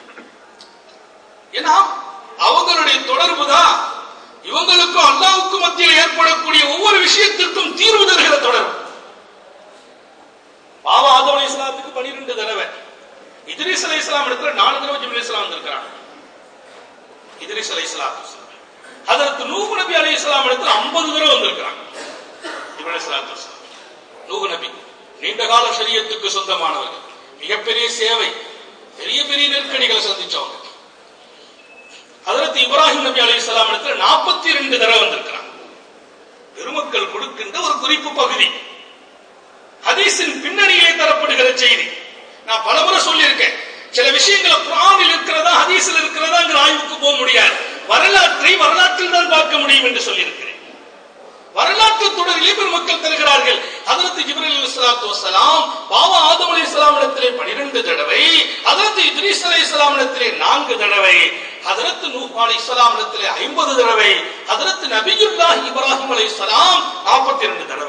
ஏன்னா அவங்களுடைய தொடர்பு தான் இவங்களுக்கும் அல்லாவுக்கும் மத்தியில் ஏற்படக்கூடிய ஒவ்வொரு விஷயத்திற்கும் தீர்வு தருகிற தொடர்பு பாபா ஆதம் அலி இஸ்லாத்துக்கு பனிரெண்டு தடவை இத்ரீஸ் அலை இஸ்லாம் இடத்துல நாலு தடவை ஜிபில் இஸ்லாம் வந்திருக்கிறாங்க இத்ரீஸ் அலை இஸ்லாம் அதற்கு நூகு நபி அலி இஸ்லாம் இடத்துல ஐம்பது தடவை வந்திருக்கிறாங்க ஜிபில் இஸ்லாத்து நூகு நபி நீண்ட கால சரியத்துக்கு சொந்தமானவர்கள் மிகப்பெரிய சேவை பெரிய பெரிய நெருக்கடிகளை சந்திச்சவங்க அதற்கு இப்ராஹிம் நபி அலி இஸ்லாம் இடத்துல நாற்பத்தி ரெண்டு தடவை வந்திருக்கிறாங்க பெருமக்கள் கொடுக்கின்ற ஒரு குறிப்பு பகுதி ஹதீஸின் பின்னணியிலே தரப்படுகிற செய்தி நான் பலமுறை சொல்லியிருக்கேன் சில விஷயங்களை குரானில் இருக்கிறதா ஹதீஸில் இருக்கிறதாங்கிற ஆய்வுக்கு போக முடியாது வரலாற்றை வரலாற்றில் தான் பார்க்க முடியும் என்று சொல்லியிருக்கிறேன் வரலாற்று தொடரிலே பெருமக்கள் தருகிறார்கள் அதற்கு ஜிப்ரல் இஸ்லாத்து வசலாம் பாபா ஆதம் அலி இஸ்லாம் இடத்திலே பனிரெண்டு தடவை அதற்கு இத்ரீஸ் அலி இஸ்லாம் இடத்திலே நான்கு தடவை அதற்கு நூஹ் அலி இஸ்லாம் இடத்திலே ஐம்பது தடவை அதற்கு நபியுல்லாஹ் இப்ராஹிம் அலி இஸ்லாம் நாற்பத்தி இரண்டு தடவை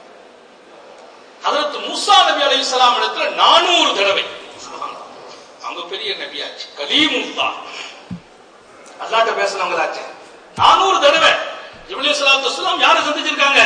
அதற்கு மூசா நபி அலி இஸ்லாம் இடத்துல நானூறு தடவை அவங்க பெரிய நபியாச்சு கலீமுல்லா அல்லாட்ட பேசினவங்களாச்சு நானூறு தடவை இப்ளி சலாத்து வஸ்லாம் யாரை சந்திச்சிருக்காங்க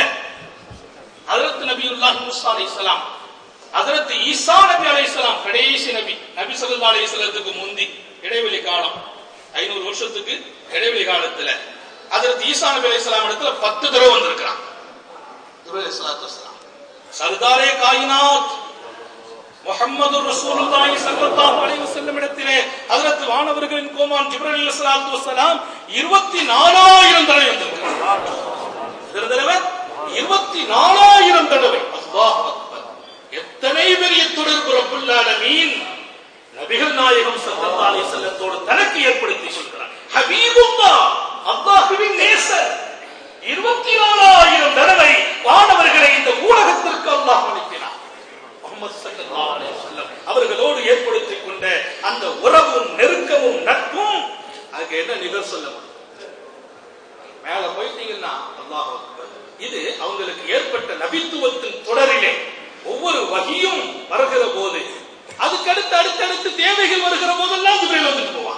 ஹதரத் நபியுல்லாஹி மூசா அலைஹிஸ்ஸலாம் ஹதரத் ஈசா நபி அலைஹிஸ்ஸலாம் கடைசி நபி நபி ஸல்லல்லாஹு அலைஹி வஸல்லத்துக்கு முந்தி இடைவெளி காலம் 500 வருஷத்துக்கு இடைவெளி காலத்துல ஹதரத் ஈசா நபி அலைஹிஸ்ஸலாம் இடத்துல 10 தடவை வந்திருக்காங்க இப்ராஹிம் ஸலாத்து வஸ்ஸலாம் சர்தாரே காயினாத் முஹம்மது ரசூலுல்லாஹி ஸல்லல்லாஹு அலைஹி வஸல்லம் இடத்திலே ஹஜ்ரத் வானவர்களின் கோமான் ஜிப்ரீல் அலைஹிஸ்ஸலாத்து வஸ்ஸலாம் 24000 தடவை வந்திருக்கிறார் எத்தனை தடவை 24000 தடவை அல்லாஹ் அக்பர் எத்தனை பெரிய தொடர்பு ரப்புல் ஆலமீன் நபிகள் நாயகம் ஸல்லல்லாஹு அலைஹி வஸல்லத்தோடு தனக்கு ஏற்படுத்தி சொல்கிறார் ஹபீபுல்லாஹ் அல்லாஹ்வின் நேசர் இருபத்தி நாலாயிரம் தடவை வானவர்களை இந்த ஊடகத்திற்கு அல்லாஹ் அனுப்பினார் முகமது ஸல்லல்லாஹு அலைஹி வஸல்லம் அவர்களோடு ஏற்படுத்திக் கொண்ட அந்த உறவும் நெருக்கமும் நட்பும் அதுக்கு என்ன நிகர் சொல்ல முடியும் மேல போயிட்டீங்கன்னா அல்லாஹ் அக்பர். இது அவங்களுக்கு ஏற்பட்ட நபித்துவத்தின் தொடரிலே ஒவ்வொரு வகியும் வருகிற போது அதுக்கடுத்து அடுத்தடுத்து தேவைகள் வருகிற போதெல்லாம் ஜிப்ரீல் வந்துட்டு போவாங்க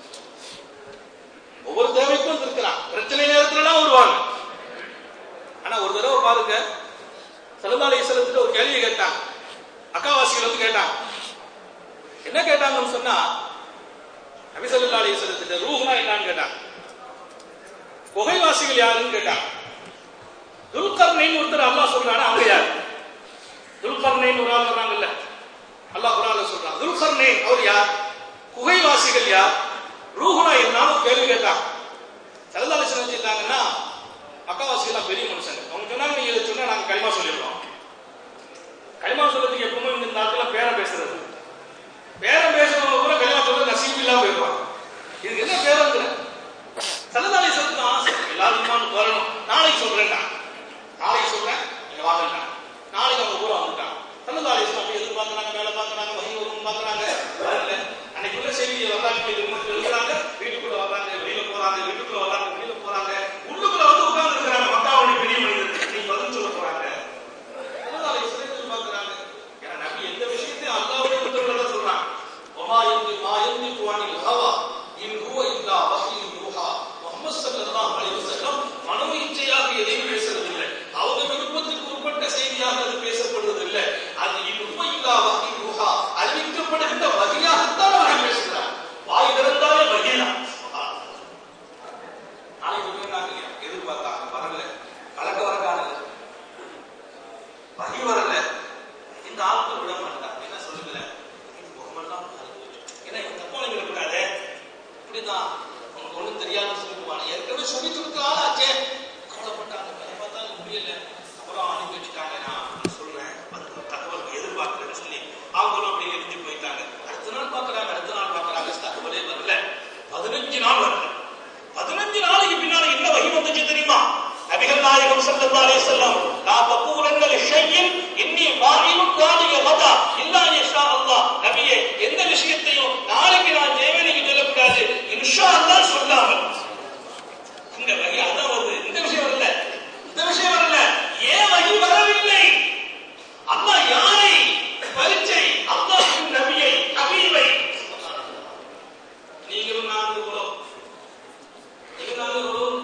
ஒவ்வொரு தேவைக்கும் வந்திருக்கிறான் பிரச்சனை நேரத்துல எல்லாம் வருவாங்க ஆனா ஒரு தடவை பாருங்க சலதாலை செலுத்திட்டு ஒரு கேள்வி கேட்டாங்க அக்காவாசிகள் வந்து கேட்டாங்க என்ன கேட்டாங்கன்னு சொன்னா நபி ஸல்லல்லாஹு அலைஹி வஸல்லத்திட்ட ரூஹ்னா என்னன்னு கேட்டாங்க குகைவாசிகள் யாருன்னு கேட்டாங்க துல்கர்னைன் ஒருத்தர் அல்லாஹ் சொல்றாரு அவங்க யார் துல்கர்னைன் ஒரு ஆள் வர்றாங்கல்ல அல்லாஹ் குரான்ல சொல்றான் துல்கர்னைன் அவர் யார் குகைவாசிகள் யார் ரூஹுனா என்னன்னு ஒரு கேள்வி கேட்டாங்க சரதாலட்சணம் வச்சிருந்தாங்கன்னா அக்காவாசிகள் பெரிய மனுஷங்க அவங்க சொன்னாங்க நீங்க இதை சொன்னா நாங்க களிமா சொல்லிடுறோம் களிமா சொல்றதுக்கு எப்பவுமே இந்த நாட்கள் பேரம் பேசுறது பேரம் பேசுறவங்க கூட களிமா சொல்றது நசீப் இல்லாம போயிருவாங்க இதுக்கு என்ன பேரங்கிற சல்லதாலை சொல்றது ஆசை எல்லாரும் ஈமானுக்கு வரணும் நாளைக்கு சொல்றேன் நான். நாளைக்கு சொல்றேன் நீங்க வாங்கட்டா நாளைக்கு அவங்க ஊரா வந்துட்டாங்க சல்லதாலை அப்படி எதிர்பார்க்கறாங்க வேலை பார்க்கறாங்க வகை வரும் பார்க்கறாங்க வரல அன்னைக்குள்ள செய்தி வரலாற்று உண்மைக்கு இருக்கிறாங்க வீட்டுக்குள்ள வர்றாங்க வெளியில போறாங்க வீட்டுக்குள்ள வர்றாங்க வெளியில போறாங்க உள்ளுக்குள்ள வந்து உட்கார்ந்து இருக்கிறாங்க மக்காவுடைய பெரிய மனிதர்கள் நீ பதில் சொல்ல போறாங்க சல்லதாலை எதிர்பார்க்கறாங்க ஏன்னா நபி எந்த விஷயத்தை பதினஞ்சு நாள் வருது பதினஞ்சு நாளைக்கு பின்னால என்ன வகி வந்துச்சு தெரியுமா நபிகள் நாயகம் ஸல்லல்லாஹு அலைஹி வஸல்லம் லா தகூலன்ன லிஷையின் இன்னி ஃபாயிலுன் ذلك غدا இல்லா இன்ஷா அல்லாஹ் நபியே எந்த விஷயத்தையும் நாளைக்கு நான் செய்வேன் நீங்க சொல்லக்கூடாது இன்ஷா அல்லாஹ் சொல்லாமல் இந்த வகி அதான் வருது இந்த விஷயம் வரல இந்த விஷயம் வரல ஏன் வகி வரவில்லை அல்லாஹ் யாரை பரிச்சை அல்லாஹ்வின் நபியை ஹபீபை நீங்களும் நான்கு குலம் நீங்க நான்கு குலம்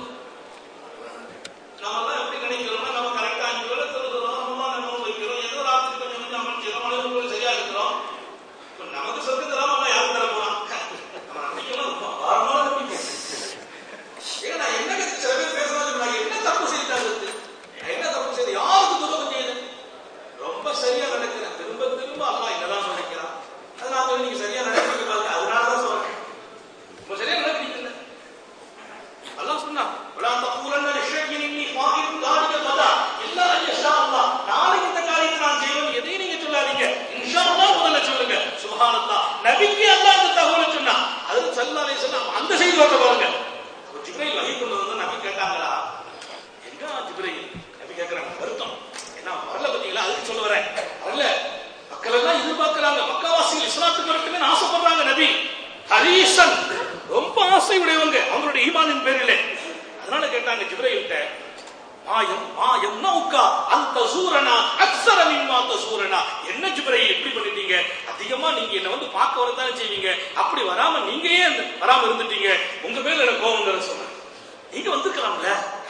நாமெல்லாம் எப்படி நினைக்கிறோம்னா நம்ம கரெக்டா அஞ்சு வேலை சொல்லுறோம் நம்ம நம்ம வைக்கிறோம் ஏதோ ராத்திரி கொஞ்சம் கொஞ்சம் அமைச்சிடும் மனிதர்கள் சரியா இருக்கிறோம் இப்ப நமக்கு சொத்து தராம அல்ல யாரும் தர போறான் நம்ம நம்பிக்கைலாம் ரொம்ப அபாரமான நம்பிக்கை ஏங்க நான் என்ன சில பேர் பேசுறாங்க நான் என்ன தப்பு செய்தாங்க நான் என்ன தப்பு செய்து யாருக்கு துரோகம் செய்யுது ரொம்ப சரியா நடக்கிறேன் திரும்ப திரும்ப அல்லாஹ் என்னதான் நினைக்கிறான் அது நான் சொல்லி நீங்க சரியா நடக்கிறீங்க பாருங்க அதனால தான் சொல்றேன் இப்ப சரியா நடக்கிறீங்க அல்லாஹ் சொன்னான் வலா தகூலன்ன லிஷையின் இன்னி ஃபாயிலுன் ذلك غدا இல்லா இன்ஷா அல்லாஹ் நாளைக்கு இந்த காரியத்தை நான் செய்வேன் எதையும் நீங்க சொல்லாதீங்க இன்ஷா அல்லாஹ் முதல்ல சொல்லுங்க சுப்ஹானல்லாஹ் நபிக்கு அல்லாஹ் இந்த தகவலை சொன்னா அது ஸல்லல்லாஹு அலைஹி வஸல்லம் அந்த செய்தி வாக்க பாருங்க ஒரு ஜிப்ரைல் வஹி கொண்டு வந்து நபி கேட்டாங்களா எங்க ஜிப்ரைல் நபி கேக்குறாங்க வருத்தம் என்ன வரல பாத்தீங்களா அதுக்கு சொல்ல வரேன் வரல மக்கள் எல்லாம் எதிர்பார்க்கறாங்க மக்காவாசிகள் இஸ்லாத்துக்கு வரட்டுமே ஆசைப்படுறாங்க நபி ஹரீசன் ரொம்ப ஆசை உடையவங்க அவங்களுடைய ஈமானின் பேரிலே அதனால கேட்டாங்க ஜிப்ரைல்கிட்ட மாயம் மாயம் நௌகா அந்த சூரனா அக்ஸர மிம்மா சூரனா என்ன ஜிப்ரைல் இப்படி பண்ணிட்டீங்க அதிகமா நீங்க என்ன வந்து பார்க்க வரதான் செய்வீங்க அப்படி வராம நீங்க ஏன் அந்த- வராம இருந்துட்டீங்க உங்க மேல எனக்கு கோவம் சொன்னேன் நீங்க வந்துக்கலாம்ல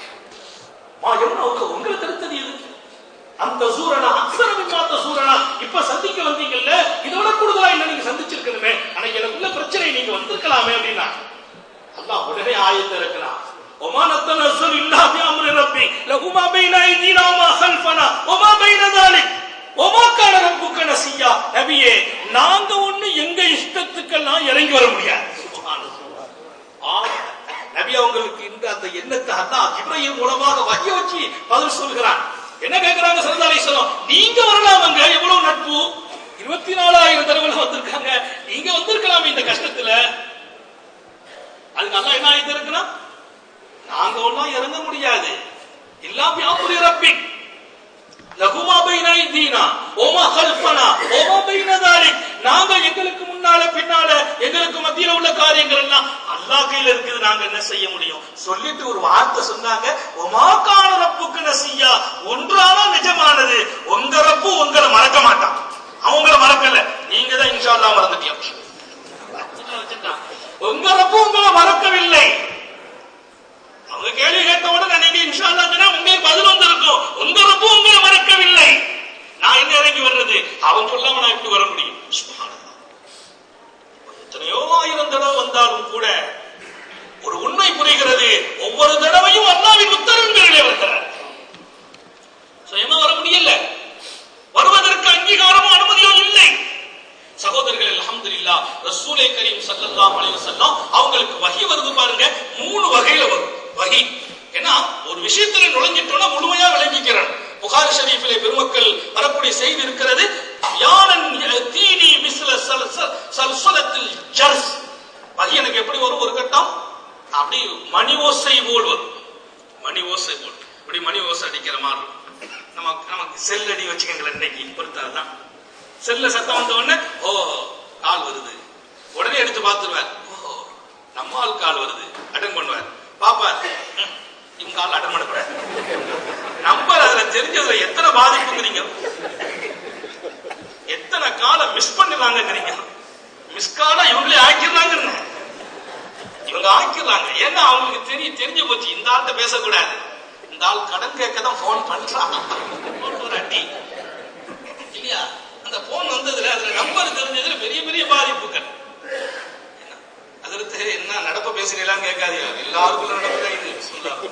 மாயம் நௌகா உங்களை தடுத்தது எது அந்த சூரனா அக்ஸர மிம்மா சூரனா இப்ப சந்திக்க வந்தீங்கல்ல இதோட கூடுதலா என்ன நீங்க சந்திச்சிருக்கணுமே ஆனா எனக்குள்ள பிரச்சனை நீங்க வந்திருக்கலாமே அப்படின்னா அல்லாஹ் உடனே ஆயத்தை இருக்கிறான் وما نتنزل الا بامر ربي له ما بين ايدينا وما خلفنا وما بين ذلك وما كان ربك نسيا நபியே நாங்க ஒண்ணு எங்க இஷ்டத்துக்கெல்லாம் இறங்கி வர முடியாது ஆ, நபி அவங்களுக்கு இந்த அந்த எண்ணத்தை அல்லாஹ் ஜிப்ரீல் மூலமாக வகிய வச்சு பதில் சொல்கிறான் என்ன கேக்குறாங்க சல்லல்லாஹு அலைஹி வஸல்லம் நீங்க வரலாம் அங்க எவ்வளவு நட்பு இருபத்தி நாலாயிரம் தடவை வந்திருக்காங்க நீங்க வந்திருக்கலாமே இந்த கஷ்டத்துல அதுக்கு அல்லாஹ் என்ன ஆயிட்டு இருக்குன்னா நாங்க ஒன்னும் இறங்க முடியாது இல்லா பியாபுரி ரப்பி லகுமா பைன ஐதீனா ஓமா கல்பனா ஓமா பைன தாலிக் நாங்க எங்களுக்கு முன்னால பின்னால எங்களுக்கு மத்தியில உள்ள காரியங்கள் எல்லாம் அல்லாஹ் கையில இருக்குது நாங்க என்ன செய்ய முடியும் சொல்லிட்டு ஒரு வார்த்தை சொன்னாங்க ஒமா கான ரப்புக்கு நசியா ஒன்றானா நிஜமானது உங்க ரப்பு உங்களை மறக்க மாட்டான் அவங்கள மறக்கல நீங்க தான் இன்ஷா அல்லாஹ் மறந்துட்டியா வச்சுட்டான். உங்க ரப்பு உங்களை மறக்கவில்லை அவங்க கேள்வி கேட்ட உடனே நீங்க இன்ஷா அல்லாஹ் சொன்னா உங்களுக்கு பதில் வந்திருக்கும் உங்க ரப்பு உங்களை மறக்கவில்லை நான் என்ன இறங்கி வர்றது அவன் சொல்லாம நான் இப்படி வர முடியும் சுப்ஹானல்லாஹ். எத்தனையோ ஆயிரம் தடவை வந்தாலும் கூட ஒரு உண்மை புரிகிறது ஒவ்வொரு தடவையும் அல்லாவின் உத்தரவின் பேரிலே வருகிறார் சுயமா வர முடியல வருவதற்கு அங்கீகாரமும் அனுமதியோ இல்லை சகோதரர்கள் அல்ஹம்துலில்லாஹ் ரசூலே கரீம் ஸல்லல்லாஹு அலைஹி வஸல்லம் அவங்களுக்கு வஹி வருது பாருங்க மூணு வகையில வரும் வஹி ஏன்னா ஒரு விஷயத்துல நுழைஞ்சிட்டோம்னா முழுமையா விளங்கிக்கிறான் புகாரி ஷரீஃபிலே பெருமக்கள் வரக்கூடிய செய்தி இருக்கிறது யானன் தீனி மிஸ்ல சல்சல் சல்சலத்தில் ஜர்ஸ் வஹி எனக்கு எப்படி வரும் ஒரு கட்டம் அப்படி மணி ஓசை போல் வரும் மணி ஓசை போல் இப்படி மணி ஓசை அடிக்கிற மாதிரி இருக்கும். நமக்கு நமக்கு செல் அடி வச்சுக்கோங்களேன் இன்னைக்கு பொறுத்தாதான் செல்ல சத்தம் வந்த உடனே ஓ கால் வருது உடனே எடுத்து பார்த்துருவார் ஓ நம்ம ஆள் கால் வருது அட்டன் பண்ணுவார் பாப்பார் ம், இவங்க ஆள் அட்டன் பண்ண கூடாது நம்பர் அதுல தெரிஞ்சதுல எத்தனை பாதிப்புங்கிறீங்க எத்தனை காலை மிஸ் பண்ணிடலாங்கிறீங்க மிஸ் காலா இவங்களே ஆக்கிடுறாங்க இவங்க ஆக்கிடுறாங்க ஏன்னா அவங்களுக்கு தெரிய தெரிஞ்சு போச்சு இந்த ஆள்கிட்ட பேசக்கூடாது இந்த ஆள் கடன் கேட்க தான் போன் பண்றான் போட்டு ஒரு அடி இல்லையா அந்த போன் வந்ததுல அதுல நம்பர் தெரிஞ்சதுல பெரிய பெரிய பாதிப்புகள் என்ன? அதற்கு என்ன நடப்ப பேசுறீங்களான்னு கேட்காதீங்க எல்லாருக்கும் நடப்பு தான் இது சொல்லாம.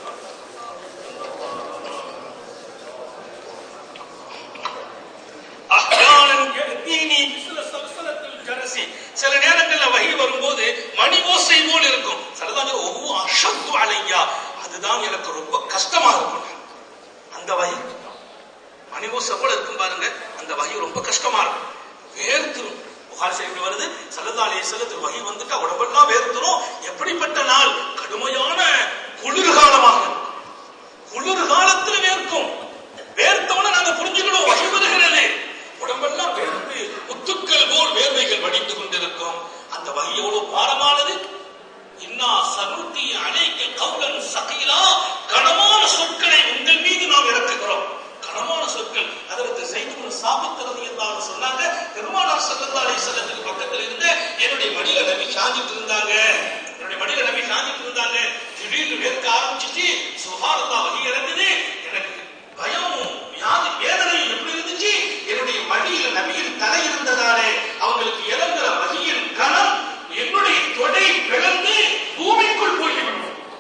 அஹ்யானன் யஅதீனி மிஸ்ல சல்சலத்தில் ஜரசி. சில நேரங்கள்ல வகை வரும்போது மணி ஓசை போல் இருக்கும் சிலதாங்க ஒவ்வொரு அஷத்து அலையா அதுதான் எனக்கு ரொம்ப கஷ்டமா இருக்கும் அந்த வகை மணி ஓசை போல இருக்கும் பாருங்க அந்த வகை ரொம்ப கஷ்டமா இருக்கும் வேர்த்துரும் புகார் செய்தி வருது சல்லல்லா அலிஸ்லத்துக்கு வகை வந்துட்டா உடம்பெல்லாம் வேர்த்துரும் எப்படிப்பட்ட நாள் கடுமையான குளிர்காலமாக இருக்கும். குளிர் காலத்துல வேர்க்கும் வேர்த்தவன நாங்க புரிஞ்சுக்கணும் வகை வருகிறது உடம்பெல்லாம் வேர்த்து முத்துக்கள் போல் வேர்வைகள் வடித்துக் கொண்டிருக்கும் அந்த வகை எவ்வளவு பாரமானது இன்னா சனுத்தி அலைக்க கவுலன் சகீலா கனமான சொற்களை உங்கள் மீது நாம் இறக்குகிறோம் கனமான சொற்கள் அதற்கு செய்து சாபித்திரது என்றாலும் சொன்னாங்க பெருமானார் சல்லல்லா அலைஹிஸ்ஸலாத்துக்கு பக்கத்துல இருந்து என்னுடைய மடியில நபி சாஞ்சிட்டு இருந்தாங்க என்னுடைய மடியில நபி சாஞ்சிட்டு இருந்தாங்க திடீர்னு வேர்க்க ஆரம்பிச்சிச்சு சுகாரதா வகி இறங்குது எனக்கு பயமும் வியாதி வேதனையும் எப்படி இருந்துச்சு என்னுடைய மடியில நபியின் தலை இருந்ததாலே அவங்களுக்கு இறங்குற வகியின் கணம் என்னுடைய தொடை பிளந்து பூமிக்குள் போய்விடும்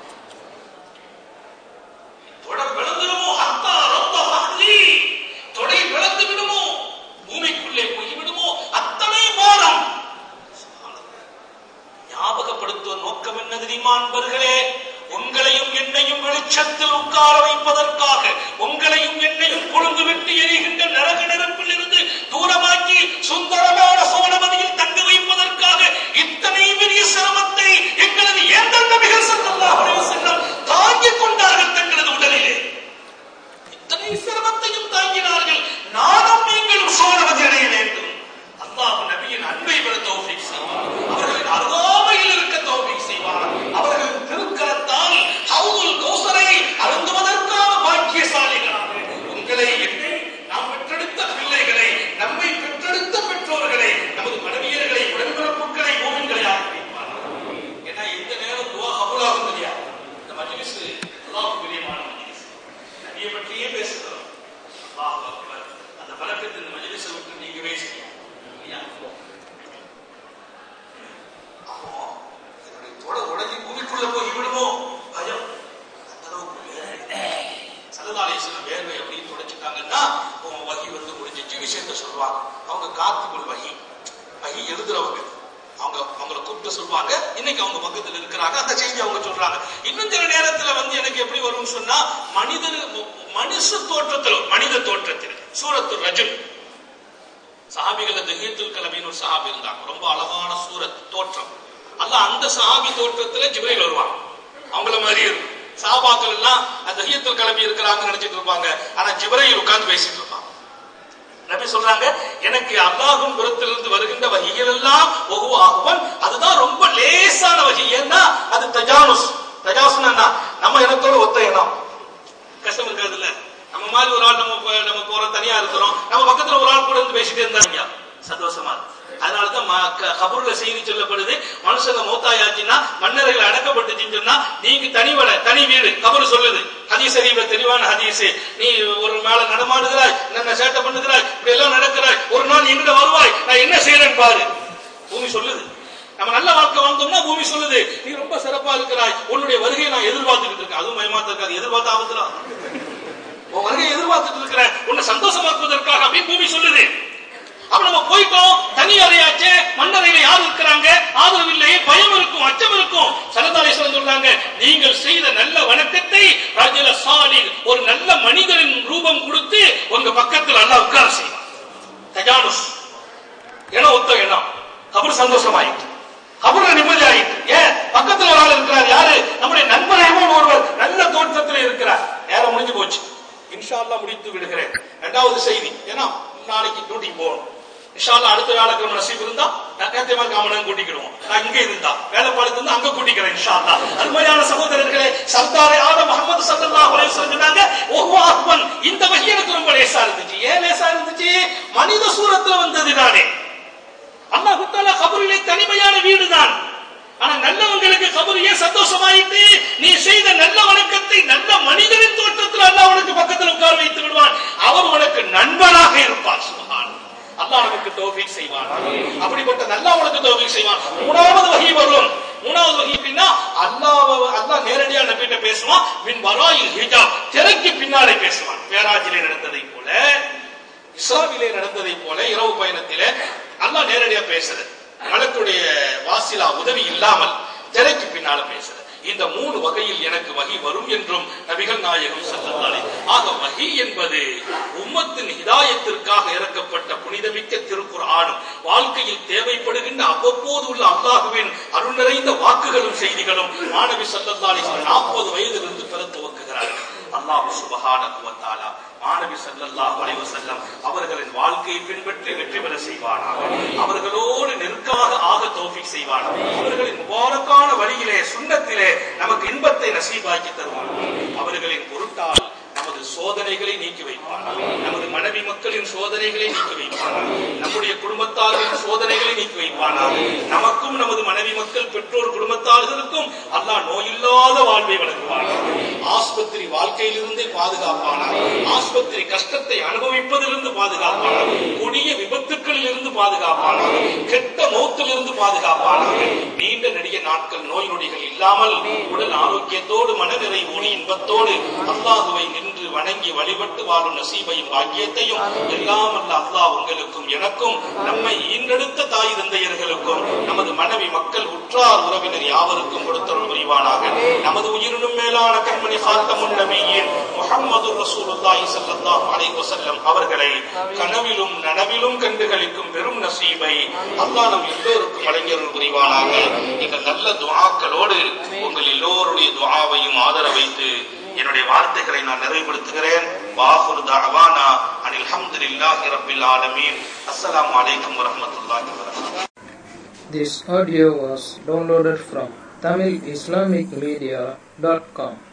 தொடை பிளந்துடுமோ அத்தா ரொம்ப பகுதி தொடை பிளந்து விடுமோ பூமிக்குள்ளே போய்விடுமோ அத்தனை பாரம் ஞாபகப்படுத்துவ நோக்கம் என்ன தெரியுமா அன்பர்களே உங்களையும் என்னையும் வெளிச்சத்தில் உட்கார வைப்பதற்காக உங்களையும் என்னையும் கொழுந்து விட்டு எரிகின்ற நரக நெருப்பில் இருந்து தூரமாக்கி சுந்தரமான சோழமதியில் தங்க வைப்பதற்காக இத்தனை பெரிய சிரமத்தை எங்களது ஏந்தல் நபிகள் ஸல்லல்லாஹு அலைஹி வஸல்லம் தாங்கிக் கொண்டார்கள் தங்களது உடலிலே இத்தனை சிரமத்தையும் தாங்கினார்கள் நானும் நீங்களும் சோழமதி அடைய வேண்டும் அல்லாஹ் நபியின் அன்பை பெற தௌஃபீக் செய்வார் அவர்களின் அருகாமையில் இருக்க தௌஃபீக் செய்வார் அவர்களின் திருக்கரத்தால் ஹவுதுல் கௌசரை அருந்துவதற்கான பாக்கியசாலிகளாக உங்களை என்னை நாம் பெற்றெடுத்த பிள்ளைகளை நம்மை பெற்றெடுத்த பெற்றோர்களை நமது மனைவியர்களை உடன்பிறப்புகளை மோகன்களை ஆக்கி வைப்பார் ஏன்னா எந்த நேரம் துவா கபூலாகும் தெரியாது இந்த மஜ்லிஸ் அல்லாஹ் பிரியமான மஜ்லிஸ் நபியை பற்றியே பேசுகிறோம் அல்லாஹ் அக்பர் அந்த பழக்கத்தை இந்த மஜ்லிஸை விட்டு நீங்கவே செய்யும் இல்லையா அப்போ என்னுடைய தொட உடஞ்சி பூமிக்குள்ள போய் விடுமோ பயம் அந்த அளவுக்கு வேதனை. சல்லல்லாஹு வேர்வை அப்படின்னு தொடச்சிட்டாங்கன்னா உன் வகி வந்து முடிஞ்சிச்சு விஷயத்த சொல்லுவாங்க அவங்க காத்துக்குள் வகி வகி எழுதுறவங்க அவங்க அவங்கள கூப்பிட்டு சொல்லுவாங்க இன்னைக்கு அவங்க பக்கத்துல இருக்கிறாங்க அந்த செய்தி அவங்க சொல்றாங்க இன்னும் சில நேரத்துல வந்து எனக்கு எப்படி வரும்னு சொன்னா மனிதர் மனுஷ தோற்றத்தில் மனித தோற்றத்தில் சூரத்து ரஜுல் சஹாபிகள் தஹீத்துல் கலமின்னு ஒரு சஹாபி இருந்தாங்க ரொம்ப அழகான சூரத் தோற்றம் அல்ல அந்த சஹாபி தோற்றத்துல ஜிப்ரைல் வருவாங்க அவங்கள மாதிரி இருக்கும் சஹாபாக்கள் எல்லாம் அந்த தஹீத்துல் கலமி இருக்கிறாங்கன்னு நினைச்சிட்டு இருப்பாங்க ஆனா ஜிப்ரைல் உட்கார்ந்து பேசிட்டு இருப்பாங்க நபி சொல்றாங்க எனக்கு அல்லாஹும் புறத்திலிருந்து வருகின்ற வகைகள் எல்லாம் ஒகுவாகுவன் அதுதான் ரொம்ப லேசான வகை ஏன்னா அது தஜானுஸ் தஜாசுன்னா என்ன? நம்ம இனத்தோட ஒத்த இனம் கஷ்டம் இருக்காது இல்ல நம்ம மாதிரி ஒரு ஆள் நம்ம போ- நம்ம போற தனியா இருக்கிறோம் நம்ம பக்கத்துல ஒரு ஆள் கூட இருந்து பேசிட்டே இருந்தாங்க சந்தோஷமா இருக்கு. அதனாலதான் ம- க- கபூர்ல செய்தி சொல்லப்படுது மனுஷங்க மௌத்தாயாச்சுன்னா மன்னர்கள் அடக்கப்பட்டுச்சுன்னு சொன்னா நீங்க தனி வட தனி வீடு கபூர் சொல்லுது ஹதீஸ் அறிவுல தெளிவான ஹதீஸ் நீ ஒரு மேல நடமாடுகிறாய் என்ன சேட்டை பண்ணுகிறாய் இப்படி எல்லாம் நடக்கிறாய் ஒரு நாள் எங்கிட்ட வருவாய் நான் என்ன செய்யறேன்னு பாரு பூமி சொல்லுது நம்ம நல்ல வாழ்க்கை வாழ்ந்தோம்னா பூமி சொல்லுது நீ ரொம்ப சிறப்பா இருக்கிறாய் உன்னுடைய வருகையை நான் எதிர்பார்த்துட்டு இருக்கேன் அதுவும் பயமாத்த இருக்காது எதிர்பார்த்த ஆபத்துலாம் உன் வருகையை எதிர்பார்த்துட்டு இருக்கிறேன் உன்னை சந்தோஷமாக்குவதற்காக அப்படி பூமி சொல்லுது அப்ப நம்ம போயிட்டோம் தனி அறையாச்சே மண்ணறையில யார் இருக்கிறாங்க ஆதரவு இல்லையே பயம் இருக்கும் அச்சம் இருக்கும் சரதாரேஸ்வரன் சொல்றாங்க நீங்கள் செய்த நல்ல வணக்கத்தை ரஜல சாலின் ஒரு நல்ல மனிதரின் ரூபம் கொடுத்து உங்க பக்கத்தில் அல்லாஹ் உட்கார செய்வான் தஜானுஸ் இனம் ஒத்த இனம் கபர் சந்தோஷமாயிட்டு கபர்ல நிம்மதி ஆயிட்டு ஏன் பக்கத்துல ஒரு ஆள் இருக்கிறார் யாரு நம்முடைய நண்பராக ஒருவர் நல்ல தோற்றத்தில் இருக்கிறார் நேரம் முடிஞ்சு போச்சு இன்ஷா அல்லாஹ் முடித்து விடுகிறேன் இரண்டாவது செய்தி ஏன்னா நாளைக்கு டியூட்டிக்கு போகணும் இன்ஷா அல்லாஹ் அடுத்த வேலைக்கிழமை நசீப் இருந்தா நேரத்தை மாதிரி காமனம் கூட்டிக்கிடுவோம் நான் இங்க இருந்தா வேலை பாடத்து இருந்தா அங்க கூட்டிக்கிறேன் இன்ஷா அல்லாஹ் அருமையான சகோதரர்களே சர்தாரே ஆதம் முகமது ஸல்லல்லாஹு அலைஹி வஸல்லம் சொன்னாங்க ஓஹோ அக்பன் இந்த வகை எனக்கு ரொம்ப லேசா இருந்துச்சு ஏன் லேசா இருந்துச்சு மனித சூரத்துல வந்தது தானே அல்லாஹ் தஆலா கபரிலே தனிமையான வீடுதான் ஆனா நல்லவங்களுக்கு கபர் ஏன் சந்தோஷமாயிட்டு நீ செய்த நல்ல வணக்கத்தை நல்ல மனிதனின் தோற்றத்தில் அல்லாஹ் உனக்கு பக்கத்தில் உட்கார வைத்து விடுவான் அவர் உனக்கு நண்பனாக இருப்பார் சுபஹான் அல்லாஹ் நமக்கு தௌஃபீக் செய்வான் அப்படிப்பட்ட நல்லா உனக்கு தௌஃபீக் செய்வான் மூணாவது வகை வரும் மூணாவது வகை எப்படின்னா அல்லாஹ் அல்லாஹ் நேரடியா நபிட்ட பேசுவான் மின் வராயில் ஹிஜாப் திரைக்கு பின்னாலே பேசுவான் பேராஜிலே நடந்ததை போல இஸ்லாமிலே நடந்ததை போல இரவு பயணத்திலே அல்லாஹ் நேரடியா பேசுறது மலக்குடைய வாசிலா உதவி இல்லாமல் திரைக்கு பின்னால பேசுறது இந்த மூணு வகையில் எனக்கு வகி வரும் என்றும் நபிகள் நாயகம் சொல்லத்தாலே ஆக வகி என்பது உம்மத்தின் ஹிதாயத்திற்காக இறக்கப்பட்ட புனிதமிக்க திருக்குர்ஆனும் வாழ்க்கையில் தேவைப்படுகின்ற அவ்வப்போது உள்ள அல்லாஹுவின் அருள் நிறைந்த வாக்குகளும் செய்திகளும் மாணவி சல்லல்லாஹு நாற்பது வயதிலிருந்து பெற துவக்குகிறார்கள் அல்லாஹ் சுபஹானஹு வ தஆலா மாணவி ஸல்லல்லாஹு அலைஹி வஸல்லம் அவர்களின் வாழ்க்கையை பின்பற்றி வெற்றி பெற செய்வானாக அவர்களோடு நெருக்கமாக ஆக தௌஃபீக் செய்வானாக அவர்களின் முபாரக்கான வழியிலே சுண்ணத்திலே நமக்கு இன்பத்தை நசீபாக்கி தருவானாக அவர்களின் பொருட்டால் நமது சோதனைகளை நீக்கி வைப்பானாக நமது மனைவி மக்களின் சோதனைகளை நீக்கி வைப்பானாக நம்முடைய குடும்பத்தார்களின் சோதனைகளை நீக்கி வைப்பானாக நமக்கும் நமது மனைவி மக்கள் பெற்றோர் குடும்பத்தார்களுக்கும் அல்லாஹ் நோயில்லாத வாழ்வை வழங்குவானாக ஆஸ்பத்திரி வாழ்க்கையிலிருந்தே பாதுகாப்பானாக ஆஸ்பத்திரி கஷ்டத்தை அனுபவிப்பதிலிருந்து பாதுகாப்பானாக கொடிய விபத்துக்களில் இருந்து பாதுகாப்பானாக கெட்ட மௌத்திலிருந்து பாதுகாப்பானாக நீண்ட நெடிய நாட்கள் நோய் நொடிகள் இல்லாமல் உடல் ஆரோக்கியத்தோடு மனநிறைவோடு இன்பத்தோடு அல்லாஹுவை நின்று வணங்கி வழிபட்டு வாழும் நசீபையும் பாக்கியத்தையும் எல்லாம் அல்ல அல்லாஹ் உங்களுக்கும் எனக்கும் நம்மை ஈன்றெடுத்த தாய் தந்தையர்களுக்கும் நமது மனைவி மக்கள் உற்றார் உறவினர் யாவருக்கும் கொடுத்தருள் புரிவானாக நமது உயிரினும் மேலான கண்மணி சாத்தமுன் நபியின் முஹம்மது ரசூலுல்லாஹி ஸல்லல்லாஹு அலைஹி வஸல்லம் அவர்களை கனவிலும் நனவிலும் கண்டுகளிக்கும் பெரும் நசீபை அல்லாஹ் நம் எல்லோருக்கும் வழங்கியருள் புரிவானாக இந்த நல்ல துஆக்களோடு உங்கள் எல்லோருடைய துஆவையும் ஆதர வைத்து என்னுடைய வார்த்தைகளை நான் நிறைவுபடுத்துகிறேன் வாஹுர் தஅவானா அனில் ஹம்துலில்லாஹி ரப்பில் ஆலமீன் அஸ்ஸலாமு அலைக்கும் வரஹ்மத்துல்லாஹி வபரகாத்துஹு This audio was downloaded from TamilIslamicMedia.com.